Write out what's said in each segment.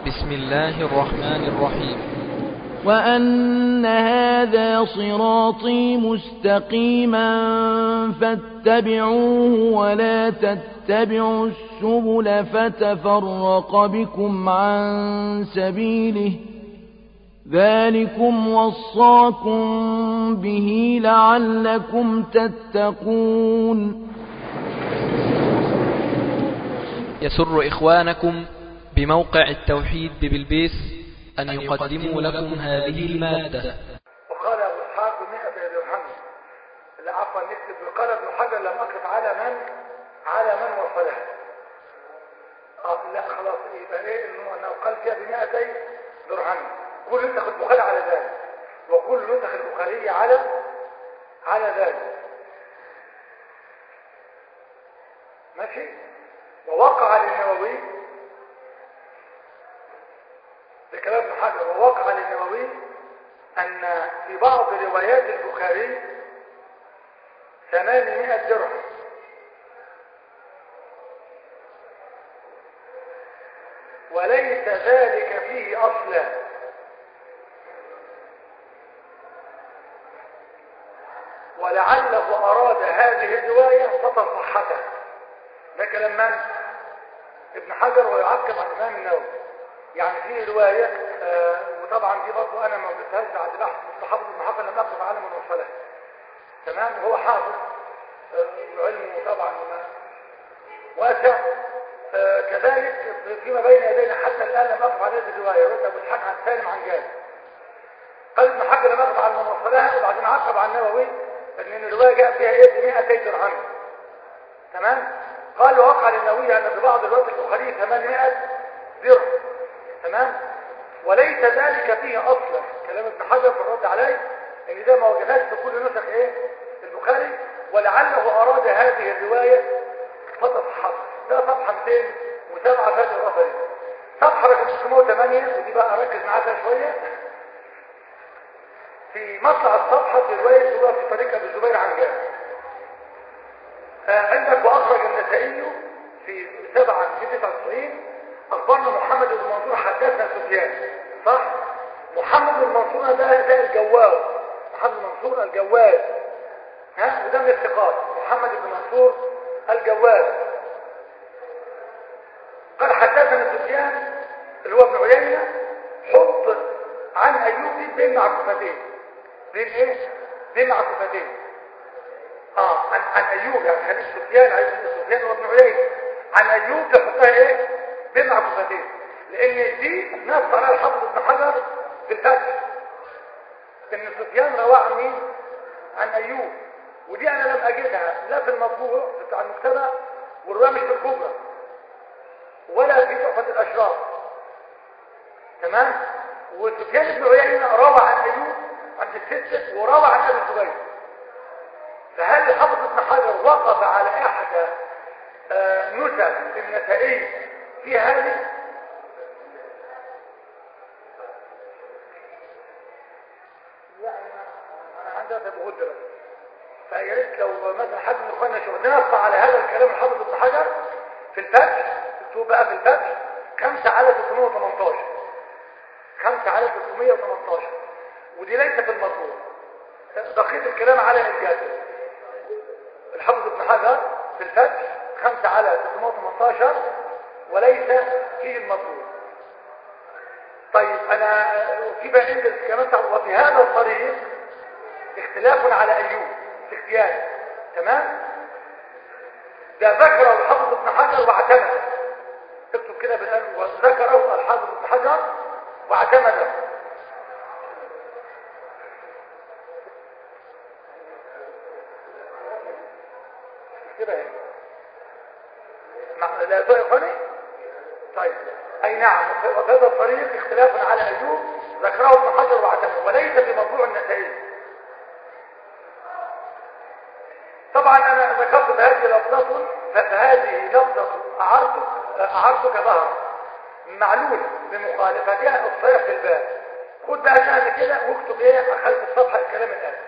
بسم الله الرحمن الرحيم وأن هذا صراطي مستقيما فاتبعوه ولا تتبعوا السبل فتفرق بكم عن سبيله ذلكم وصاكم به لعلكم تتقون يسر إخوانكم بموقع التوحيد ببلبيس أن يقدموا لكم هذه المادة وقال أبو إسحاق بمئة درهم لا عفوا نكتب وقال ابن حجر لم أقف على من على من وصله آه لا خلاص يبقى ايه انه انه قال فيها بمئتي درهم كل نسخ البخاري على ذلك وكل نسخ البخاري على على ذلك ماشي ووقع للنووي بكلام ابن حجر ووقع للنووي أن في بعض روايات البخاري ثمانمائة درهم وليس ذلك فيه أصلا ولعله أراد هذه الرواية فتصحته ده كلام من؟ ابن حجر ويعقب عن الإمام النووي يعني في رواية آه وطبعا دي برضه أنا ما قلتهاش بعد بحث مستحافظ ابن حجر لم أقف على من وصلها تمام وهو حافظ آه وعلمه طبعا واسع آه كذلك فيما بين يدينا حتى الآن لم أقف على هذه الرواية رد أبو إسحاق عن سالم عن جابر قال ابن حجر لم أقف على من وصلها وبعدين عقب عن النووي أن الرواية جاء فيها إيه 200 درهم تمام قال وقع للنووي أن في بعض روايات البخاري 800 درهم تمام وليس ذلك فيه أصلا كلام ابن حجر في الرد عليه ان ده ما وجدهاش في كل نسخ ايه البخاري ولعله اراد هذه الرواية فتصحح ده صفحة 207 فاتح الرفري صفحة رقم 608 ودي بقى اركز معاها شوية في مطلع الصفحة في رواية سورة في طريق ابي الزبير عن جابر آه عندك واخرج النسائي في 7 في 99 اخبرنا محمد بن منصور حدثنا سفيان صح محمد بن منصور ده ده الجواد محمد بن منصور الجواد ها وده من الثقات محمد بن منصور الجواد قال حدثنا سفيان اللي هو ابن عيينه حط عن ايوب بين معكوفتين بين ايه بين معكوفتين اه عن عن ايوب يعني حديث سفيان عن سفيان وابن عيينه عن ايوب تحطها ايه بين معكوفتين لان دي نص على الحافظ ابن حجر في الفتح ان سفيان رواه عن مين عن ايوب ودي انا لم اجدها لا في المطبوع بتاع المكتبه والروايه مش في الكبرى ولا في تحفه الاشراف تمام وسفيان بن عيينه روى عن ايوب عند السته وروى عن ابي الزبير فهل الحافظ ابن حجر وقف على احد آه نسخ النسائي في هذه انا عندي بغد بس فيا ريت لو مثلا حد من اخواننا شوف نقطع على هذا الكلام الحافظ ابن حجر في الفتح اكتبوا بقى في الفتح 5 على 318 5 على 318 ودي ليست في المطبوع دقيق الكلام على الجاده الحافظ ابن حجر في الفتح 5 على 318 وليس فيه المطلوب طيب انا في بقى عندي كمان وفي هذا الطريق اختلاف على ايوب في اختياره تمام ده ذكره الحافظ ابن حجر واعتمد اكتب كده بالقلم وذكره الحافظ ابن حجر واعتمد كده هنا لا يفهمني طيب اي نعم وفي هذا الطريق اختلاف على ايوب ذكره ابن حجر واعتمد وليس في موضوع النتائج طبعا انا ذكرت بهذه لفظة فهذه لفظة اعرتك اعرتك ظهر معلول بمخالفتها الصيغ في الباب خد بقى سهل كده واكتب ايه خلف الصفحة الكلام الآتي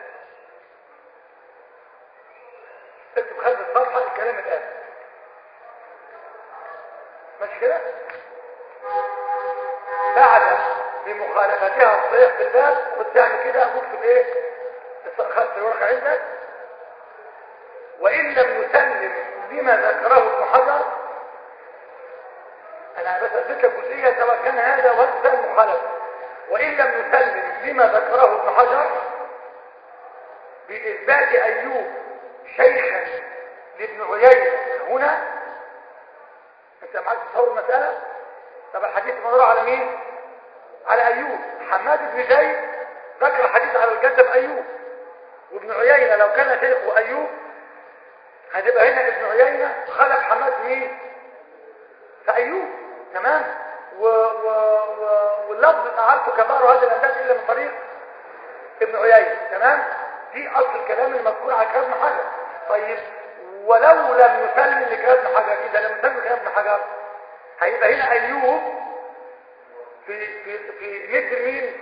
اكتب خلف الصفحة الكلام الآتي ماشي كده بعد بمخالفتها الصحيح في الباب وتعمل كده اكتب ايه خدت الورقه عندك وان لم يسلم لما ذكره ابن حجر انا بس اثبت لك جزئيه سواء كان هذا وهذا المخالفه وان لم يسلم لما ذكره ابن حجر باثبات ايوب شيخا لابن عيينه هنا انت معاك تصور المساله طب الحديث مدور على مين على ايوب حماد بن زيد ذكر الحديث على الجد بايوب وابن عيينه لو كان شيخه ايوب هتبقى هنا ابن عيينه خلف حماد مين فايوب تمام و... و... و... واللفظ اعرفه كبار هذا الانداد الا من طريق ابن عيينه تمام دي اصل الكلام المذكور على كلام ابن حجر طيب ولو لم يسلم لكلام ابن حجر اذا لم يسلم لكلام ابن حجر هيبقى هنا ايوب في في في ند مين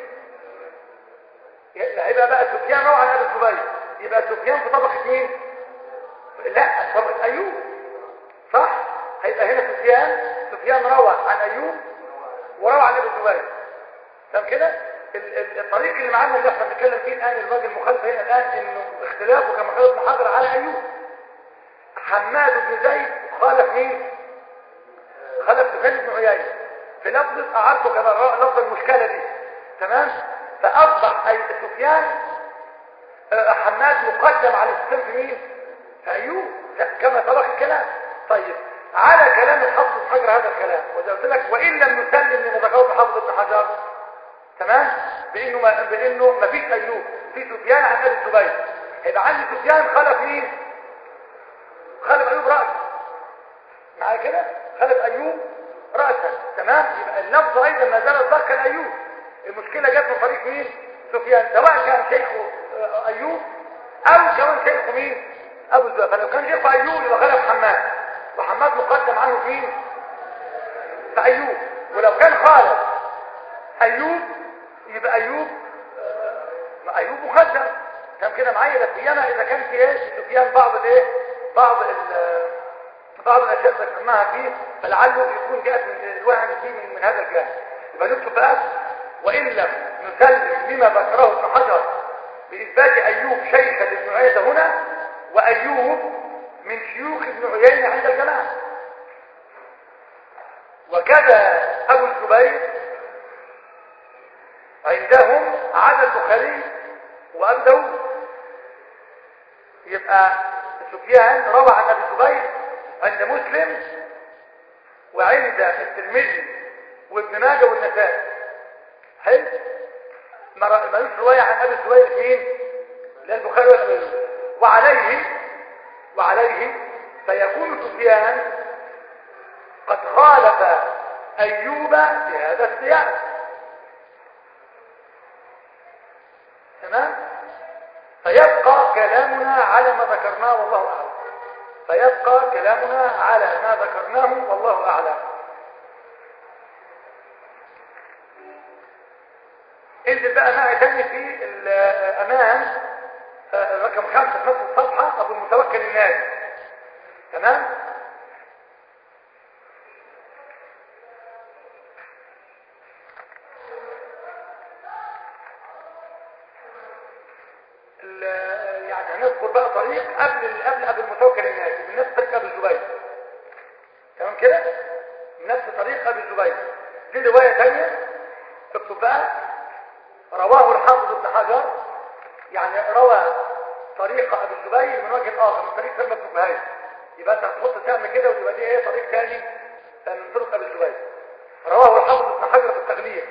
هيبقى بقى سفيان روى عن ابي الزبير يبقى سفيان في طبقه مين لا طبقه ايوب صح هيبقى هنا سفيان سفيان روى عن ايوب وروى عن ابي الزبير تمام كده الطريق اللي معانا اللي احنا بنتكلم فيه الان الراجل المخالف هنا الان انه اختلافه كما قال ابن حجر على ايوب حماد بن زيد خالف مين خلف سفيان بن عيينه في لفظ اعرته كما لفظ المشكله دي تمام فاصبح اي سفيان حماد مقدم على سفيان في مين في ايوب كما سبق الكلام طيب على كلام الحافظ بن حجر هذا الكلام وزي قلت لك وان لم نسلم لما ذكره الحافظ ابن حجر تمام بانه ما بانه ما فيش ايوب في سفيان عن ابي الزبير هيبقى عندي سفيان خلف مين خلف ايوب راسا معايا كده خلف ايوب راسا تمام يبقى اللفظ ايضا ما زال ذكر ايوب المشكله جت من طريق مين سفيان سواء كان شيخه ايوب او كمان شيخه مين ابو الزبير فلو كان شيخه ايوب يبقى خلف حماد وحماد مقدم عنه في مين في ايوب ولو كان خالف ايوب يبقى ايوب آه ايوب مقدم كان كده معايا بس انا اذا كان في ايه سفيان بعض الايه بعض بعض الاشياء ذكرناها فيه فلعله يكون جاءت من الوهم فيه من, من هذا الجانب يبقى نكتب بقى وان لم نسلم لما ذكره ابن حجر باثبات ايوب شيخا لابن عيينه هنا وايوب من شيوخ ابن عيينه عند الجماعه وكذا ابو الزبير عندهم عدا البخاري وابو داود يبقى سفيان روى عن ابي الزبير عند مسلم وعند الترمذي وابن ماجه والنسائي حلو ملوش روايه عن ابي الزبير مين لا البخاري ولا ابي وعليه وعليه فيكون سفيان قد خالف ايوب في هذا السياق تمام فيبقى كلامنا على ما ذكرناه والله اعلم فيبقى كلامنا على ما ذكرناه والله اعلم انزل بقى معي تاني في الامام رقم خمسة في نفس الصفحة ابو المتوكل النادي تمام يعني هنذكر بقى طريق قبل قبل ابو المتوكل النادي من نفس طريق ابو الزبير تمام كده من نفس طريق ابو الزبير دي رواية تانية اكتب بقى رواه الحافظ ابن حجر يعني روى طريق ابي الزبير من وجه اخر من طريق سلمة بن بهاي يبقى انت هتحط سهم كده وتبقى دي ايه طريق ثاني من طرق ابي الزبير رواه الحافظ ابن حجر في التغليق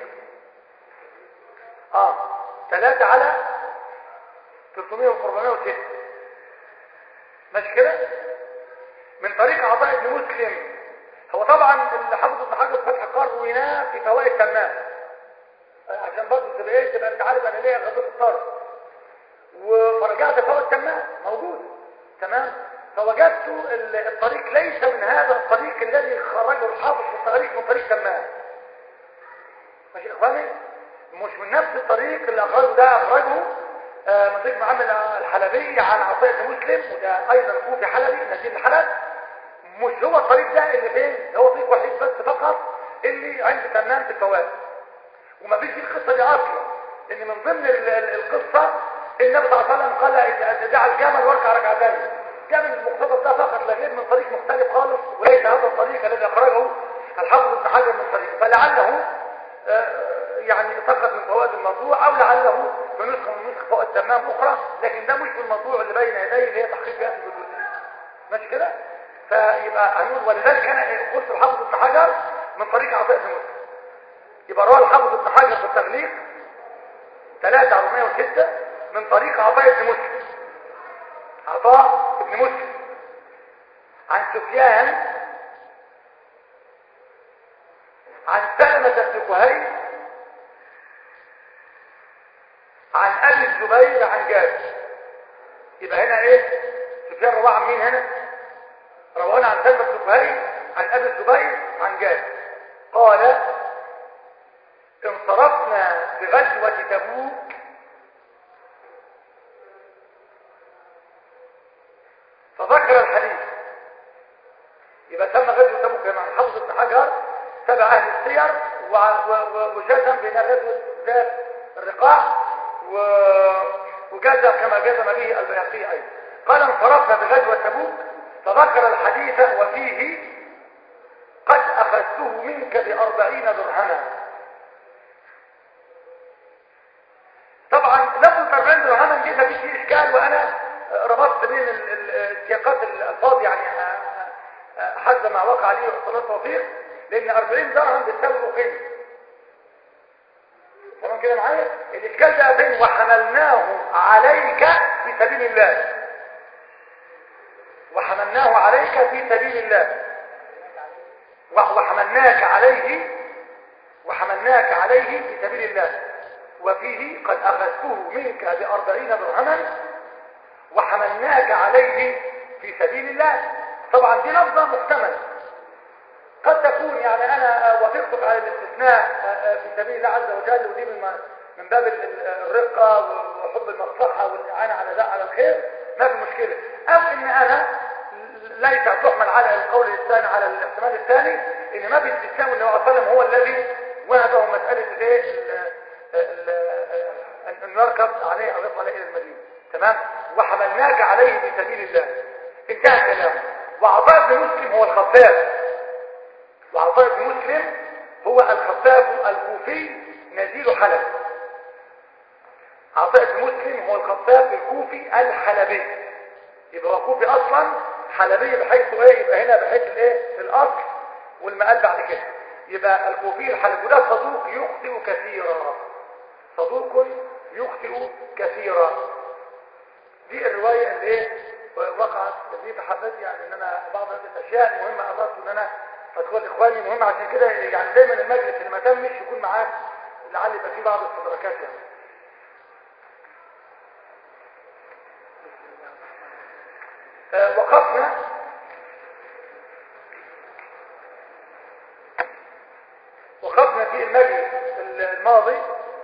اه ثلاثة على 300 و 406 ماشي كده من طريق عطاء بن مسلم هو طبعا اللي حافظ ابن حجر فتح القار رويناه في فوائد تمام عشان برضه تبقى ايه تبقى انت عارف انا ليه غضبت الطرف فرجعت فوائد تمام موجود تمام فوجدت الطريق ليس من هذا الطريق الذي خرجه الحافظ في الطريق من طريق تمام ماشي يا اخواني مش من نفس الطريق اللي اخرجه ده اخرجه آه من طريق محمد الحلبي عن عطية مسلم وده ايضا كوفي حلبي نزيل الحلب مش هو الطريق ده اللي فين هو طريق وحيد بس فقط اللي عند تمام في الفوائد وما فيش في القصة دي اصلا ان من ضمن ال- ال- القصة النبي صلى الله عليه وسلم قال إذا دع الجمل واركع ركعتين كان المقتضى ده فقط لا غير من طريق مختلف خالص وليس هذا الطريق الذي اخرجه الحافظ ابن حجر من طريق فلعله آه، يعني سقط من فوائد الموضوع او لعله في نسخه من نسخ فوائد تمام اخرى لكن ده مش في الموضوع اللي بين يديه اللي هي تحقيق جهاز الجزئيه ماشي كده فيبقى هنقول ولذلك انا قلت الحافظ ابن حجر من طريق عطاء بن مسلم يبقى رواه الحافظ ابن حجر في التغليق 3406 من طريق عطاء بن مسلم عطاء بن مسلم عن سفيان عن سلمة بن كهيل عن ابي الزبير عن جابر يبقى هنا ايه سفيان رواه عن مين هنا روانا عن سلمة بن كهيل عن ابي الزبير عن جابر قال انصرفنا بغزوة تبوك فذكر الحديث يبقى تم غزوة تبوك مع حافظ ابن حجر تبع اهل السير و- و- و- وجزم بين غزوة ذات الرقاع و- وجزم كما جزم به البيهقي ايضا قال انصرفنا بغزوة تبوك فذكر الحديث وفيه قد اخذته منك باربعين درهما طبعا لفظ 40 درهما دي مفيش فيه اشكال وانا ربطت بين ال- ال- السياقات الالفاظ يعني حسب ما وقع عليه صلاه التوفيق لان 40 درهم بتساوي اقيم تمام كده معايا الاشكال ده فين وحملناه عليك في سبيل الله وحملناه عليك في سبيل الله و- وحملناك عليه وحملناك عليه في سبيل الله وفيه قد أخذته منك بأربعين درهما وحملناك عليه في سبيل الله طبعا دي لفظة محتملة قد تكون يعني أنا وافقتك على الاستثناء في سبيل الله عز وجل ودي من من باب ال- ال- الرقة وحب المصلحة والإعانة على ده على الخير ما في مشكلة أو إن أنا ليس تحمل على القول الثاني على الاحتمال الثاني إن ما في استثناء والنبي صلى الله عليه وسلم هو الذي وهبه مسألة الايه ال- ال- أن نركب عليه أو يصل إلى المدينة تمام وحملناك عليه في سبيل الله انتهى كلامه وعطاء بن مسلم هو الخفاف وعطاء بن مسلم هو الخفاف الكوفي نزيل حلب عطاء بن مسلم هو الخفاف الكوفي الحلبي يبقى هو كوفي اصلا حلبي بحيث ايه يبقى هنا بحيث الايه الاصل والمقال بعد كده يبقى الكوفي الحلبي وده صدوق يخطئ كثيرا صدوق يخطئ كثيرا دي الرواية اللي ايه وقعت دي فحبيت يعني ان انا بعض هذه الاشياء المهمة اردت ان انا ادخل اخواني مهم عشان كده يعني دايما المجلس اللي ما تمش يكون معاك لعل يبقى فيه بعض الاستدراكات يعني آه، وقفنا وقفنا في المجلس الماضي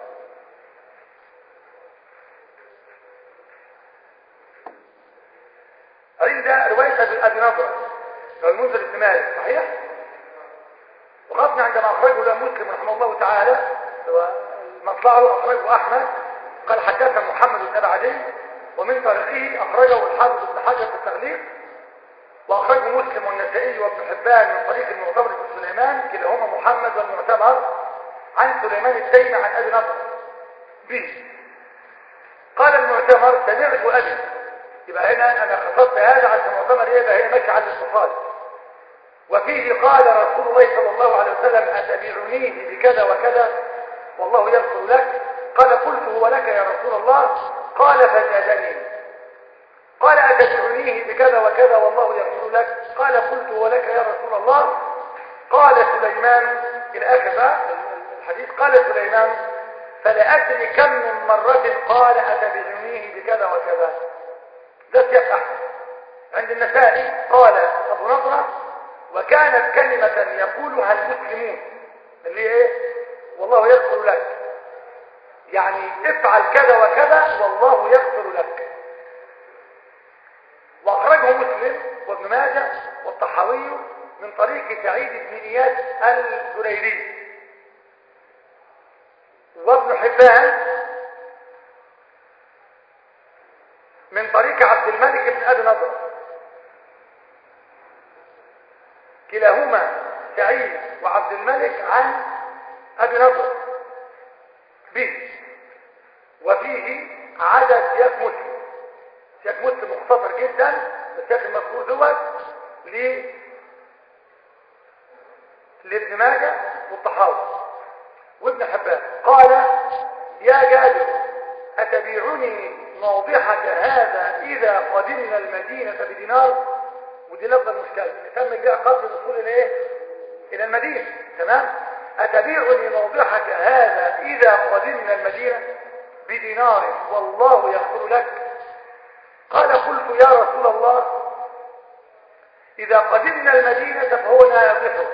عند رواية أبي أبي نضرة لو المنذر الثمالي صحيح؟ وقفنا عندما أخرجه له مسلم رحمه الله تعالى مطلعه أخرجه أحمد قال حدثنا محمد بن أبي عدي ومن طريقه أخرجه الحافظ بن حجر في التغليق وأخرجه مسلم والنسائي وابن حبان من طريق المعتمر بن سليمان كلاهما محمد والمعتمر عن سليمان التيمي عن أبي نضر به قال المعتمر سمعت أبي يبقى هنا أنا خطبت هذا عشان المعتمر إيه يبقى هنا ماشي على الاتصال وفيه قال رسول الله صلى الله عليه وسلم أتبعنيه بكذا وكذا والله يغفر لك قال قلت هو لك يا رسول الله قال فزادني قال أتبعنيه بكذا وكذا والله يغفر لك قال قلت هو لك يا رسول الله قال سليمان إلى آخر بقى الحديث قال سليمان فلا أدري كم من مرة قال أتبعنيه بكذا وكذا ده سياق أحمد عند النسائي قال أبو نضرة وكانت كلمة يقولها المسلمون اللي ايه والله يغفر لك يعني افعل كذا وكذا والله يغفر لك واخرجه مسلم وابن ماجه والطحاوي من طريق سعيد بن اياس الجريري وابن حبان من طريق عبد الملك بن ابي نضر كلاهما سعيد وعبد الملك عن ابي نضر به وفيه عدد سياق مسلم سياق مسلم مختصر جدا السياق المذكور دوت ل لابن ماجه والطحاوي وابن حبان قال يا جابر أتبيعني موضحك هذا إذا قدمنا المدينة بدينار ودي لفظة المشكلة نتم بيع قبل الوصول إلى إيه؟ إلى المدينة تمام أتبيعني موضحك هذا إذا قدمنا المدينة بدينار والله يغفر لك قال قلت يا رسول الله إذا قدمنا المدينة فهو ناضحك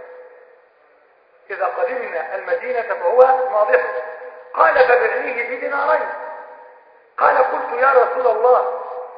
إذا قدمنا المدينة فهو ناضحك قال فبعنيه بدينارين قال قلت يا رسول الله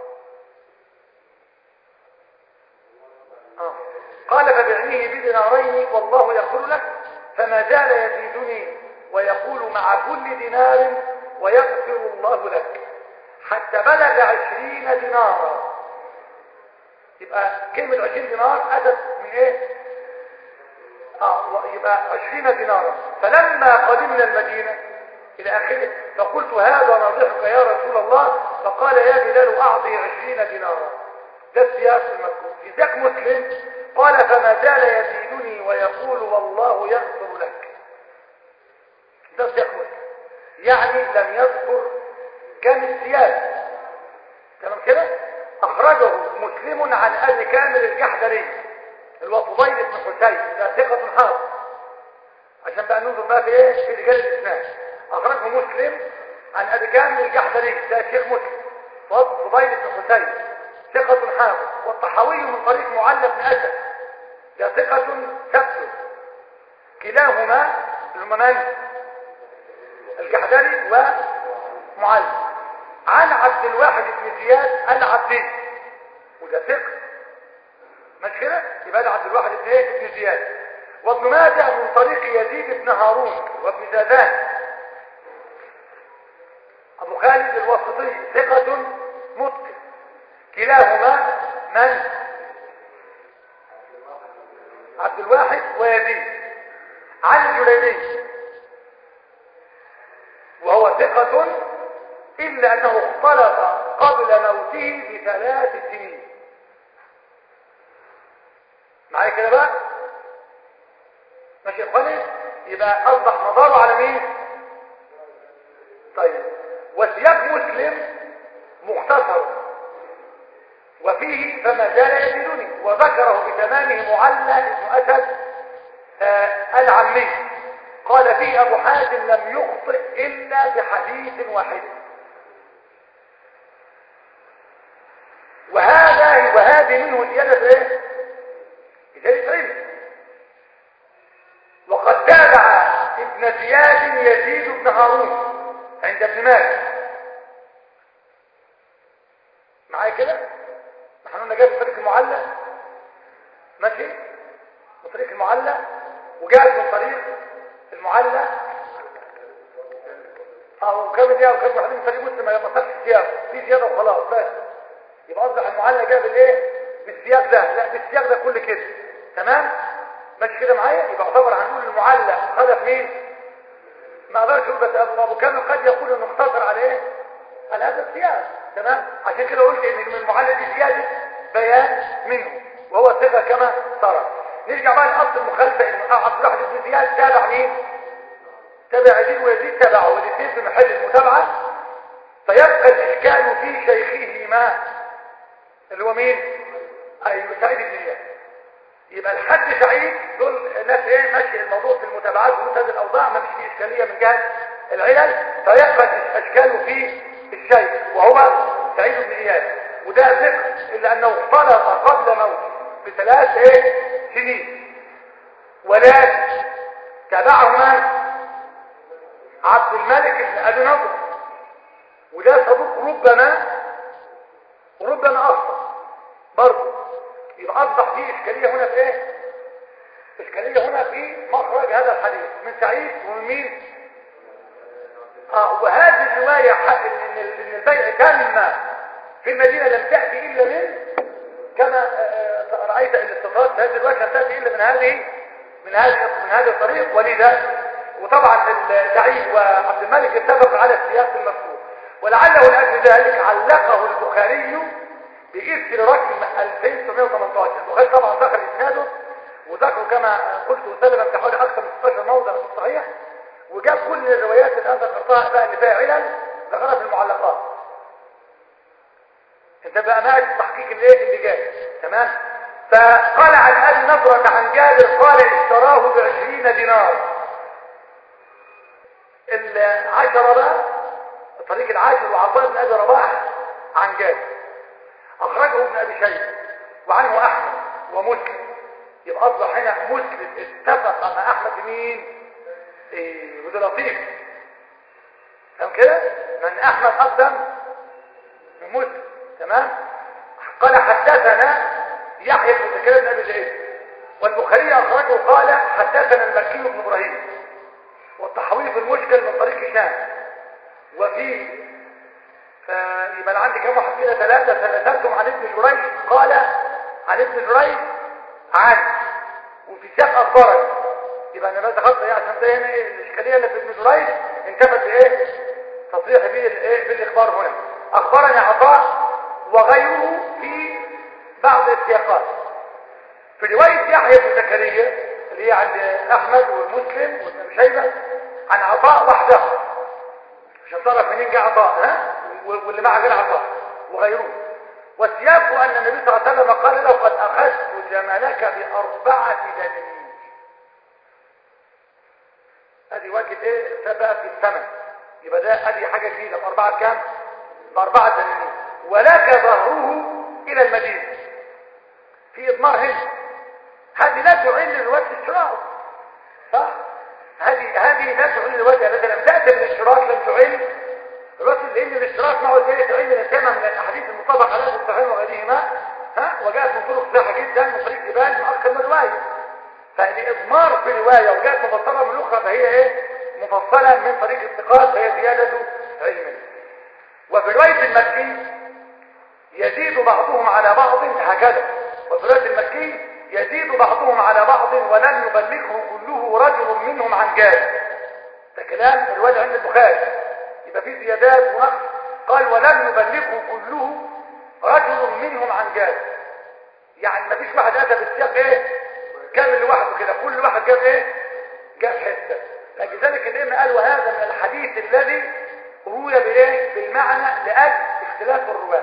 آه. قال فبعنيه بدينارين والله يغفر لك فما زال يزيدني ويقول مع كل دينار ويغفر الله لك حتى بلغ عشرين دينارا يبقى كلمة عشرين دينار أتت من ايه اه يبقى عشرين دينارا فلما قدمنا المدينة الى اخره فقلت هذا ناضحك يا رسول الله فقال يا بلال اعطي عشرين دينارا ده السياق المذكور في ذاك مسلم قال فما زال يزيدني ويقول والله يغفر لك ده سياق مسلم يعني لم يذكر كم الزيادة تمام كده اخرجه مسلم عن ابي كامل الجحدري الوفضيل بن حسين ده ثقة حافظ عشان بقى ننظر بقى في ايه في رجال الاسلام اخرجه مسلم عن ابي كامل الجحدري ده شيخ مسلم فضيل بن حسين ثقة حافظ والطحاوي من طريق معلق بن اسد ده ثقة ثبت كلاهما من الجحدري ومعلم عن عبد الواحد بن زياد العبدي وده ثقة مش كده يبقى ده عبد الواحد بن ايه بن زياد وابن ماجه من طريق يزيد بن هارون وابن زادان ابو خالد الواسطي ثقة متقن كلاهما من عبد الواحد ويزيد عن الجليلي وهو ثقة إلا أنه اختلط قبل موته بثلاث سنين معايا كده بقى ماشي يا اخواني يبقى اصبح مداره على مين طيب وسياق مسلم مختصر وفيه فما زال يزيدني وذكره بتمامه معلى ابن اسد آه العمي قال فيه ابو حاتم لم يخطئ الا بحديث واحد وهذا وهذه منه زياده ايه زيادة علم وقد تابع ابن زياد يزيد بن هارون عند ابن مالك معايا كده نحن قلنا جاي من طريق المعلى ماشي من طريق المعلى وجاءت من طريق المعلى اه وكم دي وكم واحد من طريق مسلم ما يبقاش سياق في زياده وخلاص بس يبقى اصبح المعلى جاب الايه بالسياق ده لا بالسياق ده كل كده تمام ماشي كده معايا يبقى اعتبر هنقول المعلق خلف مين ما اقدرش اقول بس ابو كامل قد يقول انه اختصر على ايه على هذا السياق تمام عشان كده قلت ان من المعلق دي زياده بيان منه وهو ثقه كما ترى نرجع بقى لاصل المخالفه ان عبد الواحد بن زياد تابع مين تابع يزيد ويزيد تابعه والاثنين في محل المتابعه فيبقى الاشكال في شيخهما اللي هو مين ايوه سعيد بن زياد يبقى الحد سعيد دول ناس ايه ماشي الموضوع في المتابعات ومنتهى الاوضاع ما فيش فيه اشكاليه من جهه العلل فيقبل اشكاله في الشيء وهو سعيد بن اياد وده ثقه الا انه اختلط قبل موته بثلاث ايه سنين ولكن تابعهما عبد الملك بن ابي نضر وده صدوق ربما وربما اخطا برضه يبقى اصبح فيه اشكاليه هنا في ايه اشكاليه هنا في مخرج هذا الحديث من سعيد ومن مين ان ان إن البيع تم في المدينه لم تاتي الا من كما آه، آه، رايت ان الاستطراد في هذه الوجه لم تاتي الا من هذه من هذه من هذا الطريق ولذا وطبعا سعيد وعبد الملك اتفق على السياق المذكور ولعله لاجل ذلك علقه البخاري بإثر رقم 2918 البخاري طبعا ذكر اسناده وذكر كما قلت سلما في حوالي اكثر من 16 موضع في الصحيح وجاب كل الروايات اللي انا ذكرتها بقى اللي فيها علل ذكرها في المعلقات انت بقى ماشي التحقيق الايه اللي جاي تمام فقال عن ابي نضرة عن جابر قال اشتراه بعشرين دينار العشرة بقى الطريق العاشر وعطاء بن ابي رباح عن جابر اخرجه ابن ابي شيبه وعنه احمد ومسلم يبقى اصبح هنا مسلم اتفق مع احمد بمين ايه وده لطيف فاهم كده لان احمد اقدم من مسلم تمام قال حدثنا يحيى بن زكريا بن ابي زيد والبخاري اخرجه قال حدثنا المكي بن ابراهيم والتحويل في المشكل من طريق هشام وفي فيبقى انا عندي كم واحد كده ثلاثه ثلاثتهم عن ابن جريج قال عن ابن جريج عن وفي سياق اخبارني يبقى انا بس خط ايه عشان ده هنا ايه الاشكاليه اللي في ابن جريج انتفت بايه تصريح به الايه بالاخبار هنا اخبرني عطاء وغيره في بعض السياقات في روايه يحيى بن زكريا اللي هي عند احمد ومسلم وابن ابي شيبه عن عطاء وحده عشان تعرف منين جاء عطاء ها واللي معه غير عطاء وغيره والسياق ان النبي صلى الله عليه وسلم قال له قد اخذت جملك باربعه دنانير ادي وجه ايه بقى في الثمن يبقى ده ادي حاجه جديده باربعه كام باربعه دنانير ولك ظهره الى المدينه في اضمار هنا هذه لا تعين للوقت الشراء صح هذه هذه لا تعين للوقت التي لم تاتي من الاشتراك لم تعين الوقت لان الاشتراك معه زي تعين الاسامه من الاحاديث المطابقه على الصحيحين وغيرهما ها وجاءت من طرق صحيحه جدا من طريق جبال من اكثر من روايه فالاضمار في روايه وجاءت مفصله من الاخرى فهي ايه مفصله من طريق الثقات فهي زياده علم وفي روايه المكي يزيد بعضهم على بعض هكذا وفي روايه المكي يزيد بعضهم على بعض ولن يبلغه كله رجل منهم عن جاد ده كلام الروايه عند البخاري يبقى في زيادات ونقص قال ولن يبلغه كله رجل منهم عن جاد يعني ما فيش واحد اتى بالسياق ايه كامل لوحده كده كل واحد جاب ايه جاب حته لذلك الائمه قالوا هذا من الحديث الذي روي بايه بالمعنى لاجل اختلاف الرواه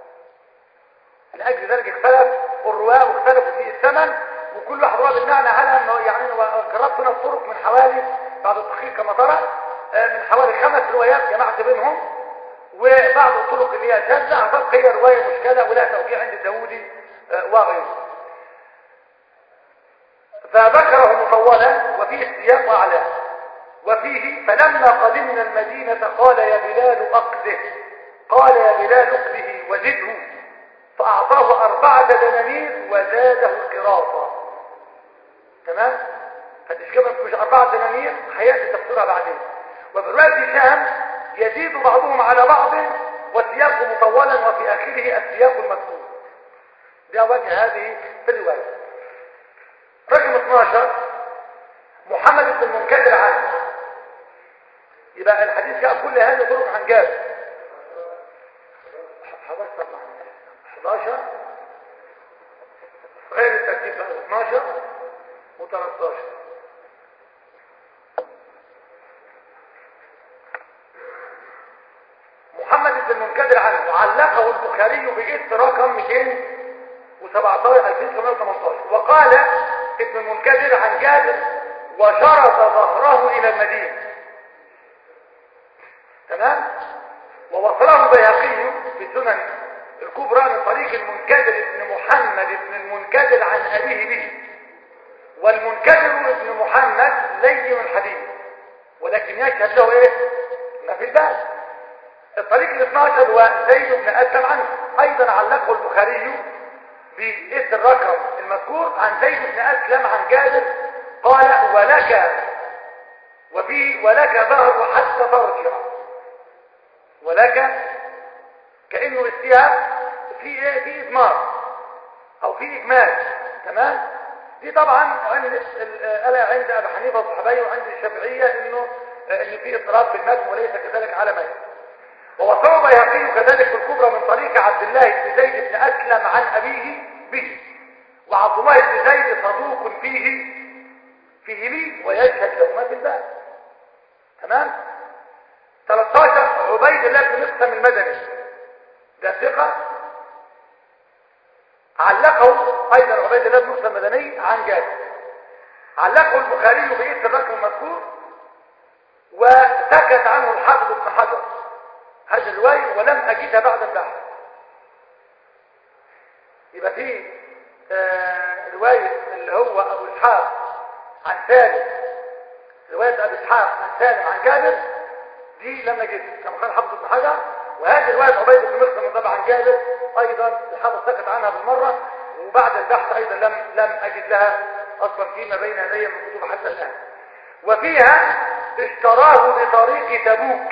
لاجل ذلك اختلف الرواه واختلفوا في الثمن وكل واحد روى بالمعنى على انه يعني جربت هنا الطرق من حوالي بعد التحقيق كما ترى من حوالي خمس روايات جمعت بينهم وبعض الطرق اللي هي شاذة اعتقد هي رواية مشكلة ولا توقيع عند داودي وغيره فذكره مطولا وفيه السياق أعلى وفيه فلما قدمنا المدينة قال يا بلال أقده قال يا بلال أقده وزده فأعطاه أربعة دنانير وزاده قراطة تمام فالإشكال مش أربعة دنانير هيأتي تفسيرها بعدين وفي رواية هشام يزيد بعضهم على بعض والسياق مطولا وفي آخره السياق المذكور ده وجه هذه في الرواية رقم 12 محمد بن المنكدر عنه يبقى الحديث جاء كل هذه طرق عن جابر 11 غير الترتيب 12 و13 محمد بن المنكدر عنه علقه البخاري بإث رقم 217 2918 وقال ابن المنكدر عن جابر وشرط ظهره إلى المدينة تمام ووصله البيهقي في سنن الكبرى من طريق المنكدر ابن محمد ابن المنكدر عن أبيه به والمنكدر ابن محمد لين الحديث ولكن يشهد له ايه ما في البال الطريق ال 12 هو زيد بن أسلم عنه أيضا علقه البخاري باسم الرقم المذكور عن زيد بن أسلم عن جابر قال ولك وفي ولك ظهر حتى ترجع لك كأنه السياق في ايه في إضمار أو في إجمال تمام دي طبعا عند الآلة عند أبي حنيفة والصحابية وعند الشافعية إنه إن في اضطراب في المتن وليس كذلك على ما ووصله بيهقي كذلك في الكبرى من طريق عبد الله بن زيد بن أسلم عن أبيه به وعبد الله بن زيد صدوق فيه فيه لي ويشهد له ما في الباب تمام 13 عبيد الله بن مقسم المدني ده ثقة علقه ايضا عبيد الله بن مقسم المدني عن جابر علقه البخاري باسم الرقم المذكور وسكت عنه الحافظ ابن حجر هذه الرواية ولم أجدها بعد البحث يبقى في آه رواية اللي هو أبو إسحاق عن سالم رواية أبو إسحاق عن سالم عن جابر دي لم نجدها كما قال حافظ ابن حجر وهذه رواية عبيد بن مخزم طبعا عن جابر أيضا الحافظ سكت عنها بالمرة وبعد البحث أيضا لم لم أجد لها أصلا فيما بين يدي من كتب حتى الآن وفيها اشتراه بطريق تبوك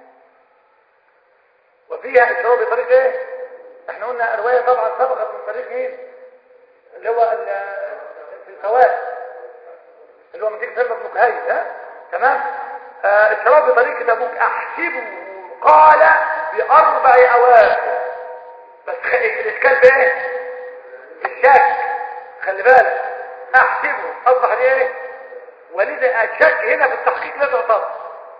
وفيها اشتراه بطريق ايه احنا قلنا الرواية طبعا سبقت من طريق مين اللي هو في الفوائد اللي هو من طريق سلمة بن كهيل ها تمام اه اشتراه بطريق تبوك احسبه قال باربع اواخر بس الاشكال بايه الشك خلي بالك احسبه اصبح دي ايه ولذا الشك هنا في التحقيق لا تعتبر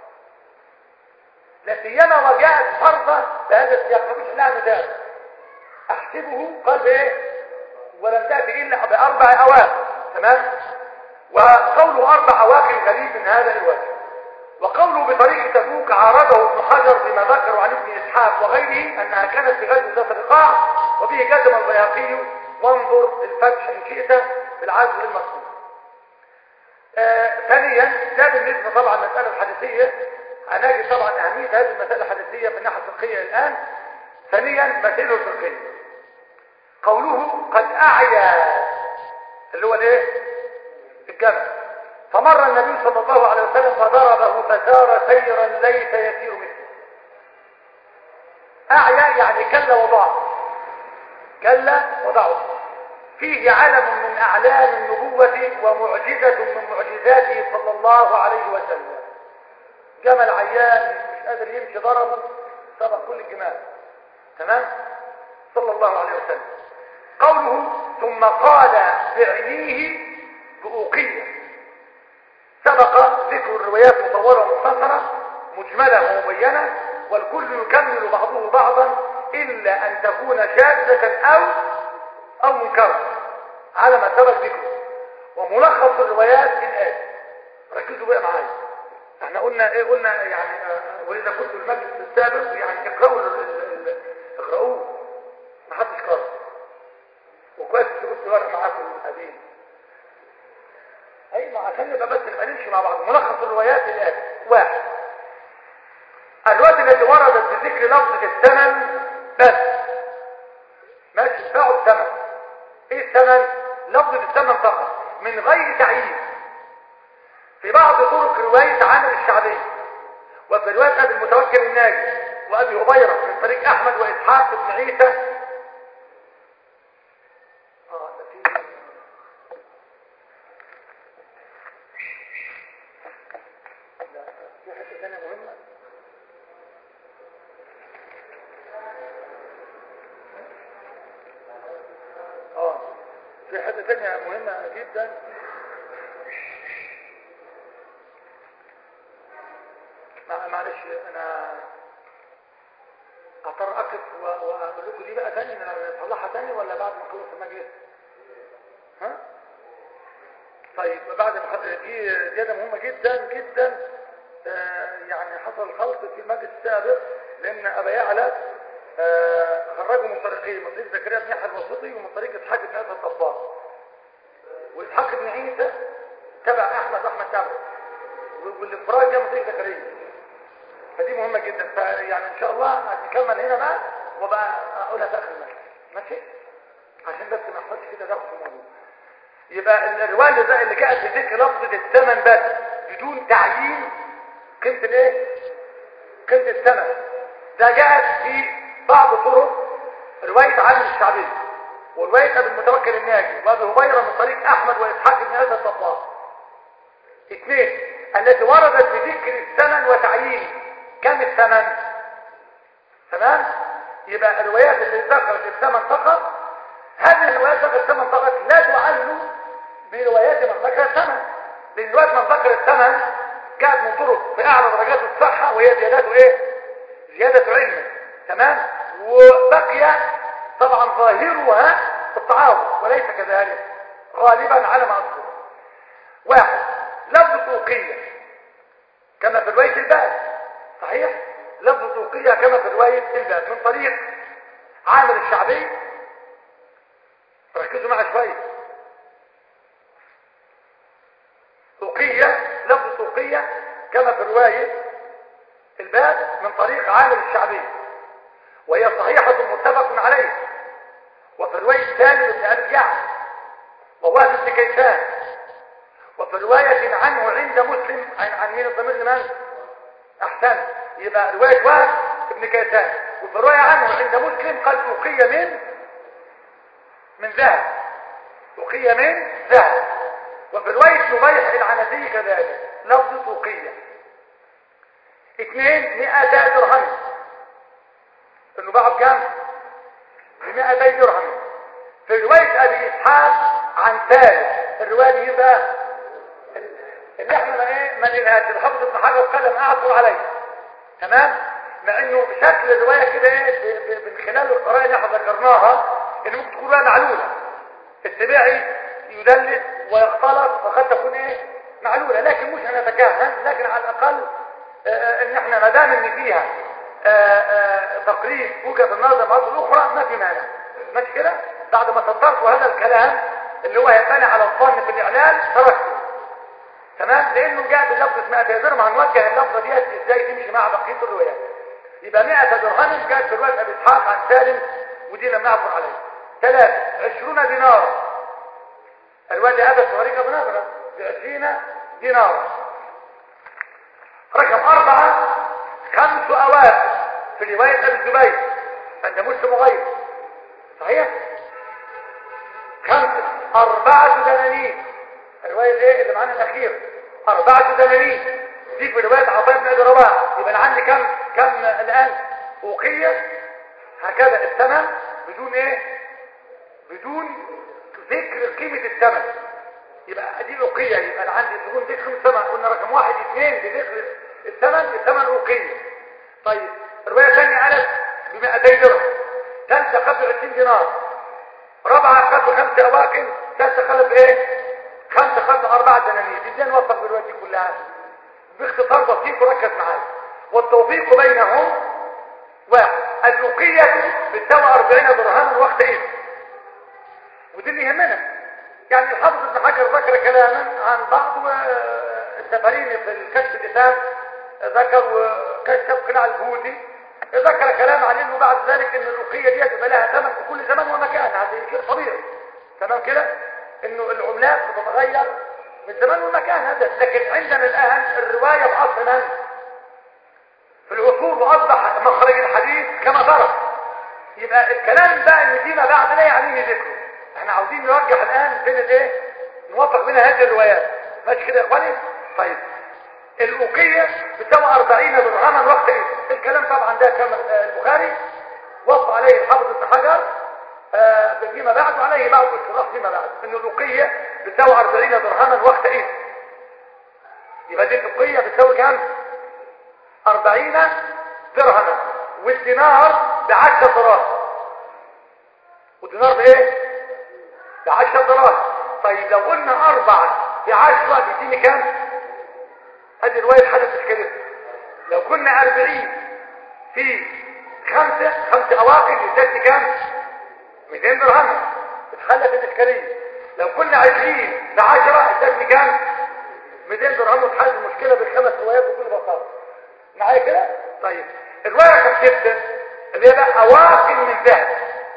لا سيما وجاءت فرضة بهذا السياق ما فيش لها مثال احسبه قال بايه ولم تأتي الا باربع اواخر تمام وقوله اربع اواخر غريب من هذا الوجه وقوله بطريق تبوك عارضه ابن حجر بما ذكر عن ابن اسحاق وغيره انها كانت في غزوه ذات الرقاع وبه جزم البياقي وانظر الفتح ان شئت بالعزو المذكور آه ثانيا ده بالنسبه طبعا المساله الحديثيه هنجد طبعا اهميه هذه المساله الحديثيه في الناحيه الفقهيه الان ثانيا مسائله الفقهيه قوله قد اعيا اللي هو الايه الجبل فمر النبي صلى الله عليه وسلم فضربه فسار سيرا ليس يسير مثله اعيا يعني كلا وضعف كلا وضعف فيه علم من اعلام النبوة ومعجزة من معجزاته صلى الله عليه وسلم جمل عيان مش قادر يمشي ضربه سبق كل الجمال تمام صلى الله عليه وسلم قوله ثم قال بعينيه بأوقية سبق ذكر الروايات مطولة ومختصرة مجملة ومبينة والكل يكمل بعضه بعضا إلا أن تكون شاذة أو أو منكرة على ما سبق ذكره وملخص الروايات الآتي ركزوا بقى معايا احنا قلنا ايه قلنا يعني آه ولذا كنت المجلس السابق يعني اقرأوا اقرأوه ما حدش قرأ وكويس كنت ورق معاكم القديم ايوه عشان نبقى بس نبقى نمشي مع بعض ملخص الروايات الآتي واحد الروايات التي وردت بذكر لفظة الثمن بس ماشي باعوا الثمن ايه الثمن لفظة الثمن فقط من غير تعيين في بعض طرق رواية عامر الشعبي وفي رواية ابي المتوكل الناجي وابي هبيرة من طريق احمد واسحاق بن عيسى اه ده في لا في حته ثانيه مهمه اه في حته ثانيه مهمه جدا مع- معلش انا اضطر اقف و- واقول لكم دي بقى تاني نطلعها تاني ولا بعد ما نخلص المجلس ها طيب بعد المحاضره دي زياده مهمه جدا جدا آه، يعني حصل خلط في المجلس السابق لان ابا يعلى آه، خرجوا من طريقين من طريق زكريا بن يحيى الوسطي ومن طريق اسحاق بن ابي الطباخ واسحاق بن عيسى تبع احمد واحمد تبعه والانفراد كان من طريق زكريا فدي مهمه جدا فيعني ان شاء الله هنكمل هنا بقى وبقى اقولها في اخر المجلس ماشي عشان بس ما احطش كده داخل في الموضوع يبقى الروايه اللي زي اللي جاءت بذكر لفظه الثمن بس بدون تعيين قيمه الايه قيمه الثمن ده جاءت في بعض طرق رواية عامر الشعبي ورواية ابي المتوكل الناجي وابي هبيرة من طريق احمد واسحاق بن ابي الصفوان اثنين التي وردت بذكر الثمن وتعيين كم الثمن تمام يبقى الروايات اللي ذكرت الثمن فقط هذه الروايات ذكرت الثمن فقط لا تعل بروايات من ذكر الثمن لان روايات من ذكر الثمن جاءت من طرق في اعلى درجات الصحه وهي زيادات ايه زياده علم تمام وبقي طبعا ظاهرها التعارض وليس كذلك غالبا على ما اذكر واحد لفظ توقيه كما في روايه الباب صحيح لفظ توقيه كما في روايه الباب من طريق عامر الشعبي ركزوا معي شويه توقيه لفظ توقيه كما في روايه الباب من طريق عامر الشعبي وهي صحيحه متفق عليه وفي روايه سالم بن ابي الجعد ووهب بن كيسان وفي رواية عنه عند مسلم عن عن مين الضمير لمن؟ أحسن يبقى رواية وهب ابن كيسان وفي رواية عنه عند مسلم قال أوقية من من ذهب أوقية من ذهب وفي رواية نبيح العنزي كذلك لفظ أوقية اثنين مئة درهم انه باعه بكام؟ بمئتي درهم في رواية أبي إسحاق عن ثالث الرواية دي بقى اللي احنا ما ايه ما نلهاش الحافظ ابن حجر قلم اعثر عليه تمام مع انه شكل الروايه كده ايه ب- ب- من خلال القراءه اللي احنا ذكرناها ان ممكن تكون روايه معلوله السباعي يدلس ويختلط فقد تكون ايه معلوله لكن مش هنتكهن لكن على الاقل آه، آه، ان احنا ما دام ان فيها آه، آه، تقريب وجهه النظر مرات الاخرى ما في مانع ماشي كده بعد ما سطرت هذا الكلام اللي هو ينبني على الظن بالاعلان تركته تمام لانه جاء بلفظه 100 درهم هنوجه اللفظه ديت ازاي تمشي مع بقيه الروايات يبقى 100 درهم جاءت في روايه ابي اسحاق عن سالم ودي لم نعثر عليها ثلاثه 20 دينار الوالد هذا الطريقه بنظره ب 20 دينار رقم أربعة خمس أواخر في رواية أبي الزبير عند مسلم وغيره صحيح؟ خمسة أربعة دنانير الرواية الايه اللي معانا الأخير أربعة دنانير دي في رواية عطاء بن أبي رباح يبقى أنا عندي كم كم الآن أوقية هكذا الثمن بدون إيه؟ بدون ذكر قيمة الثمن يبقى دي أوقية يبقى أنا عندي بدون ذكر قيمة الثمن قلنا رقم واحد اثنين بذكر الثمن الثمن أوقية طيب الرواية الثانية قالت ب 200 درهم ثالثة قبل 20 دينار رابعة قبل خمسة أواقن ثالثة قبل إيه؟ خمسة قبل أربعة دنانير ازاي نوفق بالرواية دي كلها باختصار بسيط وركز معايا والتوفيق بينهم واحد الأوقية بتساوي 40 درهما وقت إيه ودي اللي يهمنا يعني الحافظ ابن حجر ذكر كلاما عن بعض السفرين في الكشف الكتاب ذكر وكشف قناع البوذي ذكر كلام عن انه بعد ذلك ان الرقية دي تبقى لها ثمن في كل زمان ومكان هذا شيء طبيعي تمام كده انه العملات بتتغير من زمان ومكان هذا لكن عندنا الان الرواية باصل من في العصور واصبح مخرج الحديث كما ترى يبقى الكلام بقى ان فيما بعد لا يعنيني ذكره احنا عاوزين نرجح الان بين الايه نوفق بين هذه الروايات ماشي كده يا اخواني طيب الأوقية بتساوي 40 درهما وقت إيه الكلام طبعا ده كما البخاري وصف عليه الحافظ ابن حجر آه فيما بعد وعليه بعض الشراح فيما بعد ان الأوقية بتساوي 40 درهما وقت إيه يبقى دي الأوقية بتساوي كام 40 درهما والدينار ب 10 دراهم والدينار بايه ب 10 دراهم طيب لو قلنا أربعة في 10 بيديني كام هذه رواية حدث إشكالية لو كنا أربعين في خمسة خمسة أواقف يزداد كام 200 درهم اتخلت الإشكالية لو كنا عشرين بعشرة ازداد كام 200 درهم وتحل المشكلة بالخمس روايات بكل بساطة معايا كده طيب الرواية رقم ستة اللي هي بقى أواقف من ذهب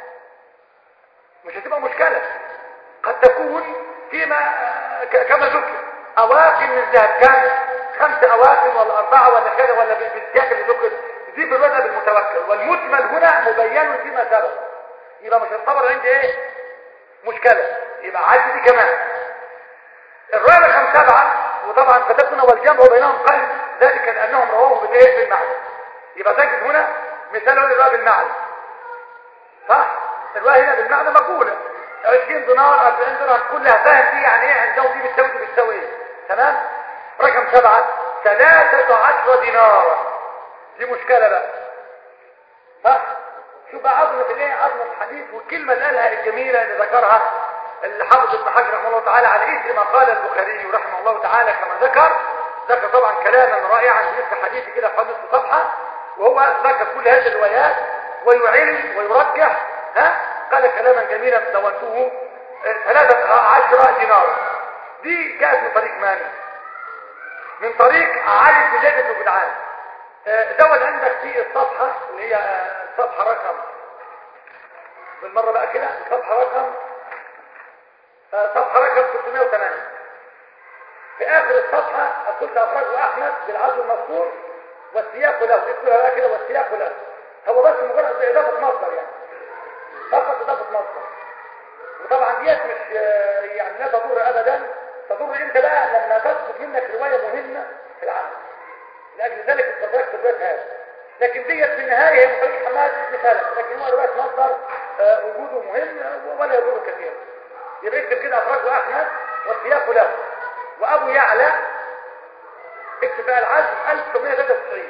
مش هتبقى مشكلة قد تكون فيما كما ذكر أواقف من ذهب كام خمسة أواخر ولا أربعة ولا كذا ولا بالسياق اللي ذكر دي في الوضع بالمتوكل والمجمل هنا مبين فيما سبق يبقى مش هتعتبر عندي ايه مشكلة يبقى عادي دي كمان الرواية رقم سبعة وطبعا كتبنا والجمع بينهم قال ذلك لأنهم رواه بالايه بالمعنى يبقى تجد هنا مثال الرواية بالمعنى صح الرواية هنا بالمعنى مقولة 20 دينار 40 دينار كلها فاهم دي يعني ايه عندهم دي بتساوي دي بتساوي ايه تمام رقم سبعة ثلاثة عشر دينارا دي مشكلة بقى صح شوف بقى عظمة الايه عظمة الحديث والكلمة اللي قالها الجميلة اللي ذكرها اللي حافظ ابن حجر رحمه الله تعالى على اثر ما قال البخاري رحمه الله تعالى كما ذكر ذكر طبعا كلاما رائعا في حديث كده في نصف صفحة وهو ذكر كل هذه الروايات ويعلم ويرجح ها قال كلاما جميلا دونته ثلاثة عشر دينار دي جاءت من طريق من من طريق علي بن زيد بن جدعان دول عندك في الصفحة اللي هي الصفحة رقم بالمرة بقى كده الصفحة رقم صفحة رقم 308 في آخر الصفحة قلت أخرجه أحمد بالعزو المذكور والسياق له اكتبها بقى كده والسياق له هو بس مجرد إضافة مصدر يعني فقط إضافة مصدر وطبعا ديت مش يعني لا تضر أبدا تضر أنت بقى لما تسقط منك رواية مهمة في العمل لأجل ذلك استدركت الرواية هذا لكن ديت في النهاية هي من طريق حماد بن سلم لكن هو رواية مصدر آه وجوده مهم ولا يضر كثيرا يبقى اكتب كده أخرجه أحمد والسياق له وأبو يعلى اكتب بقى العزم 1993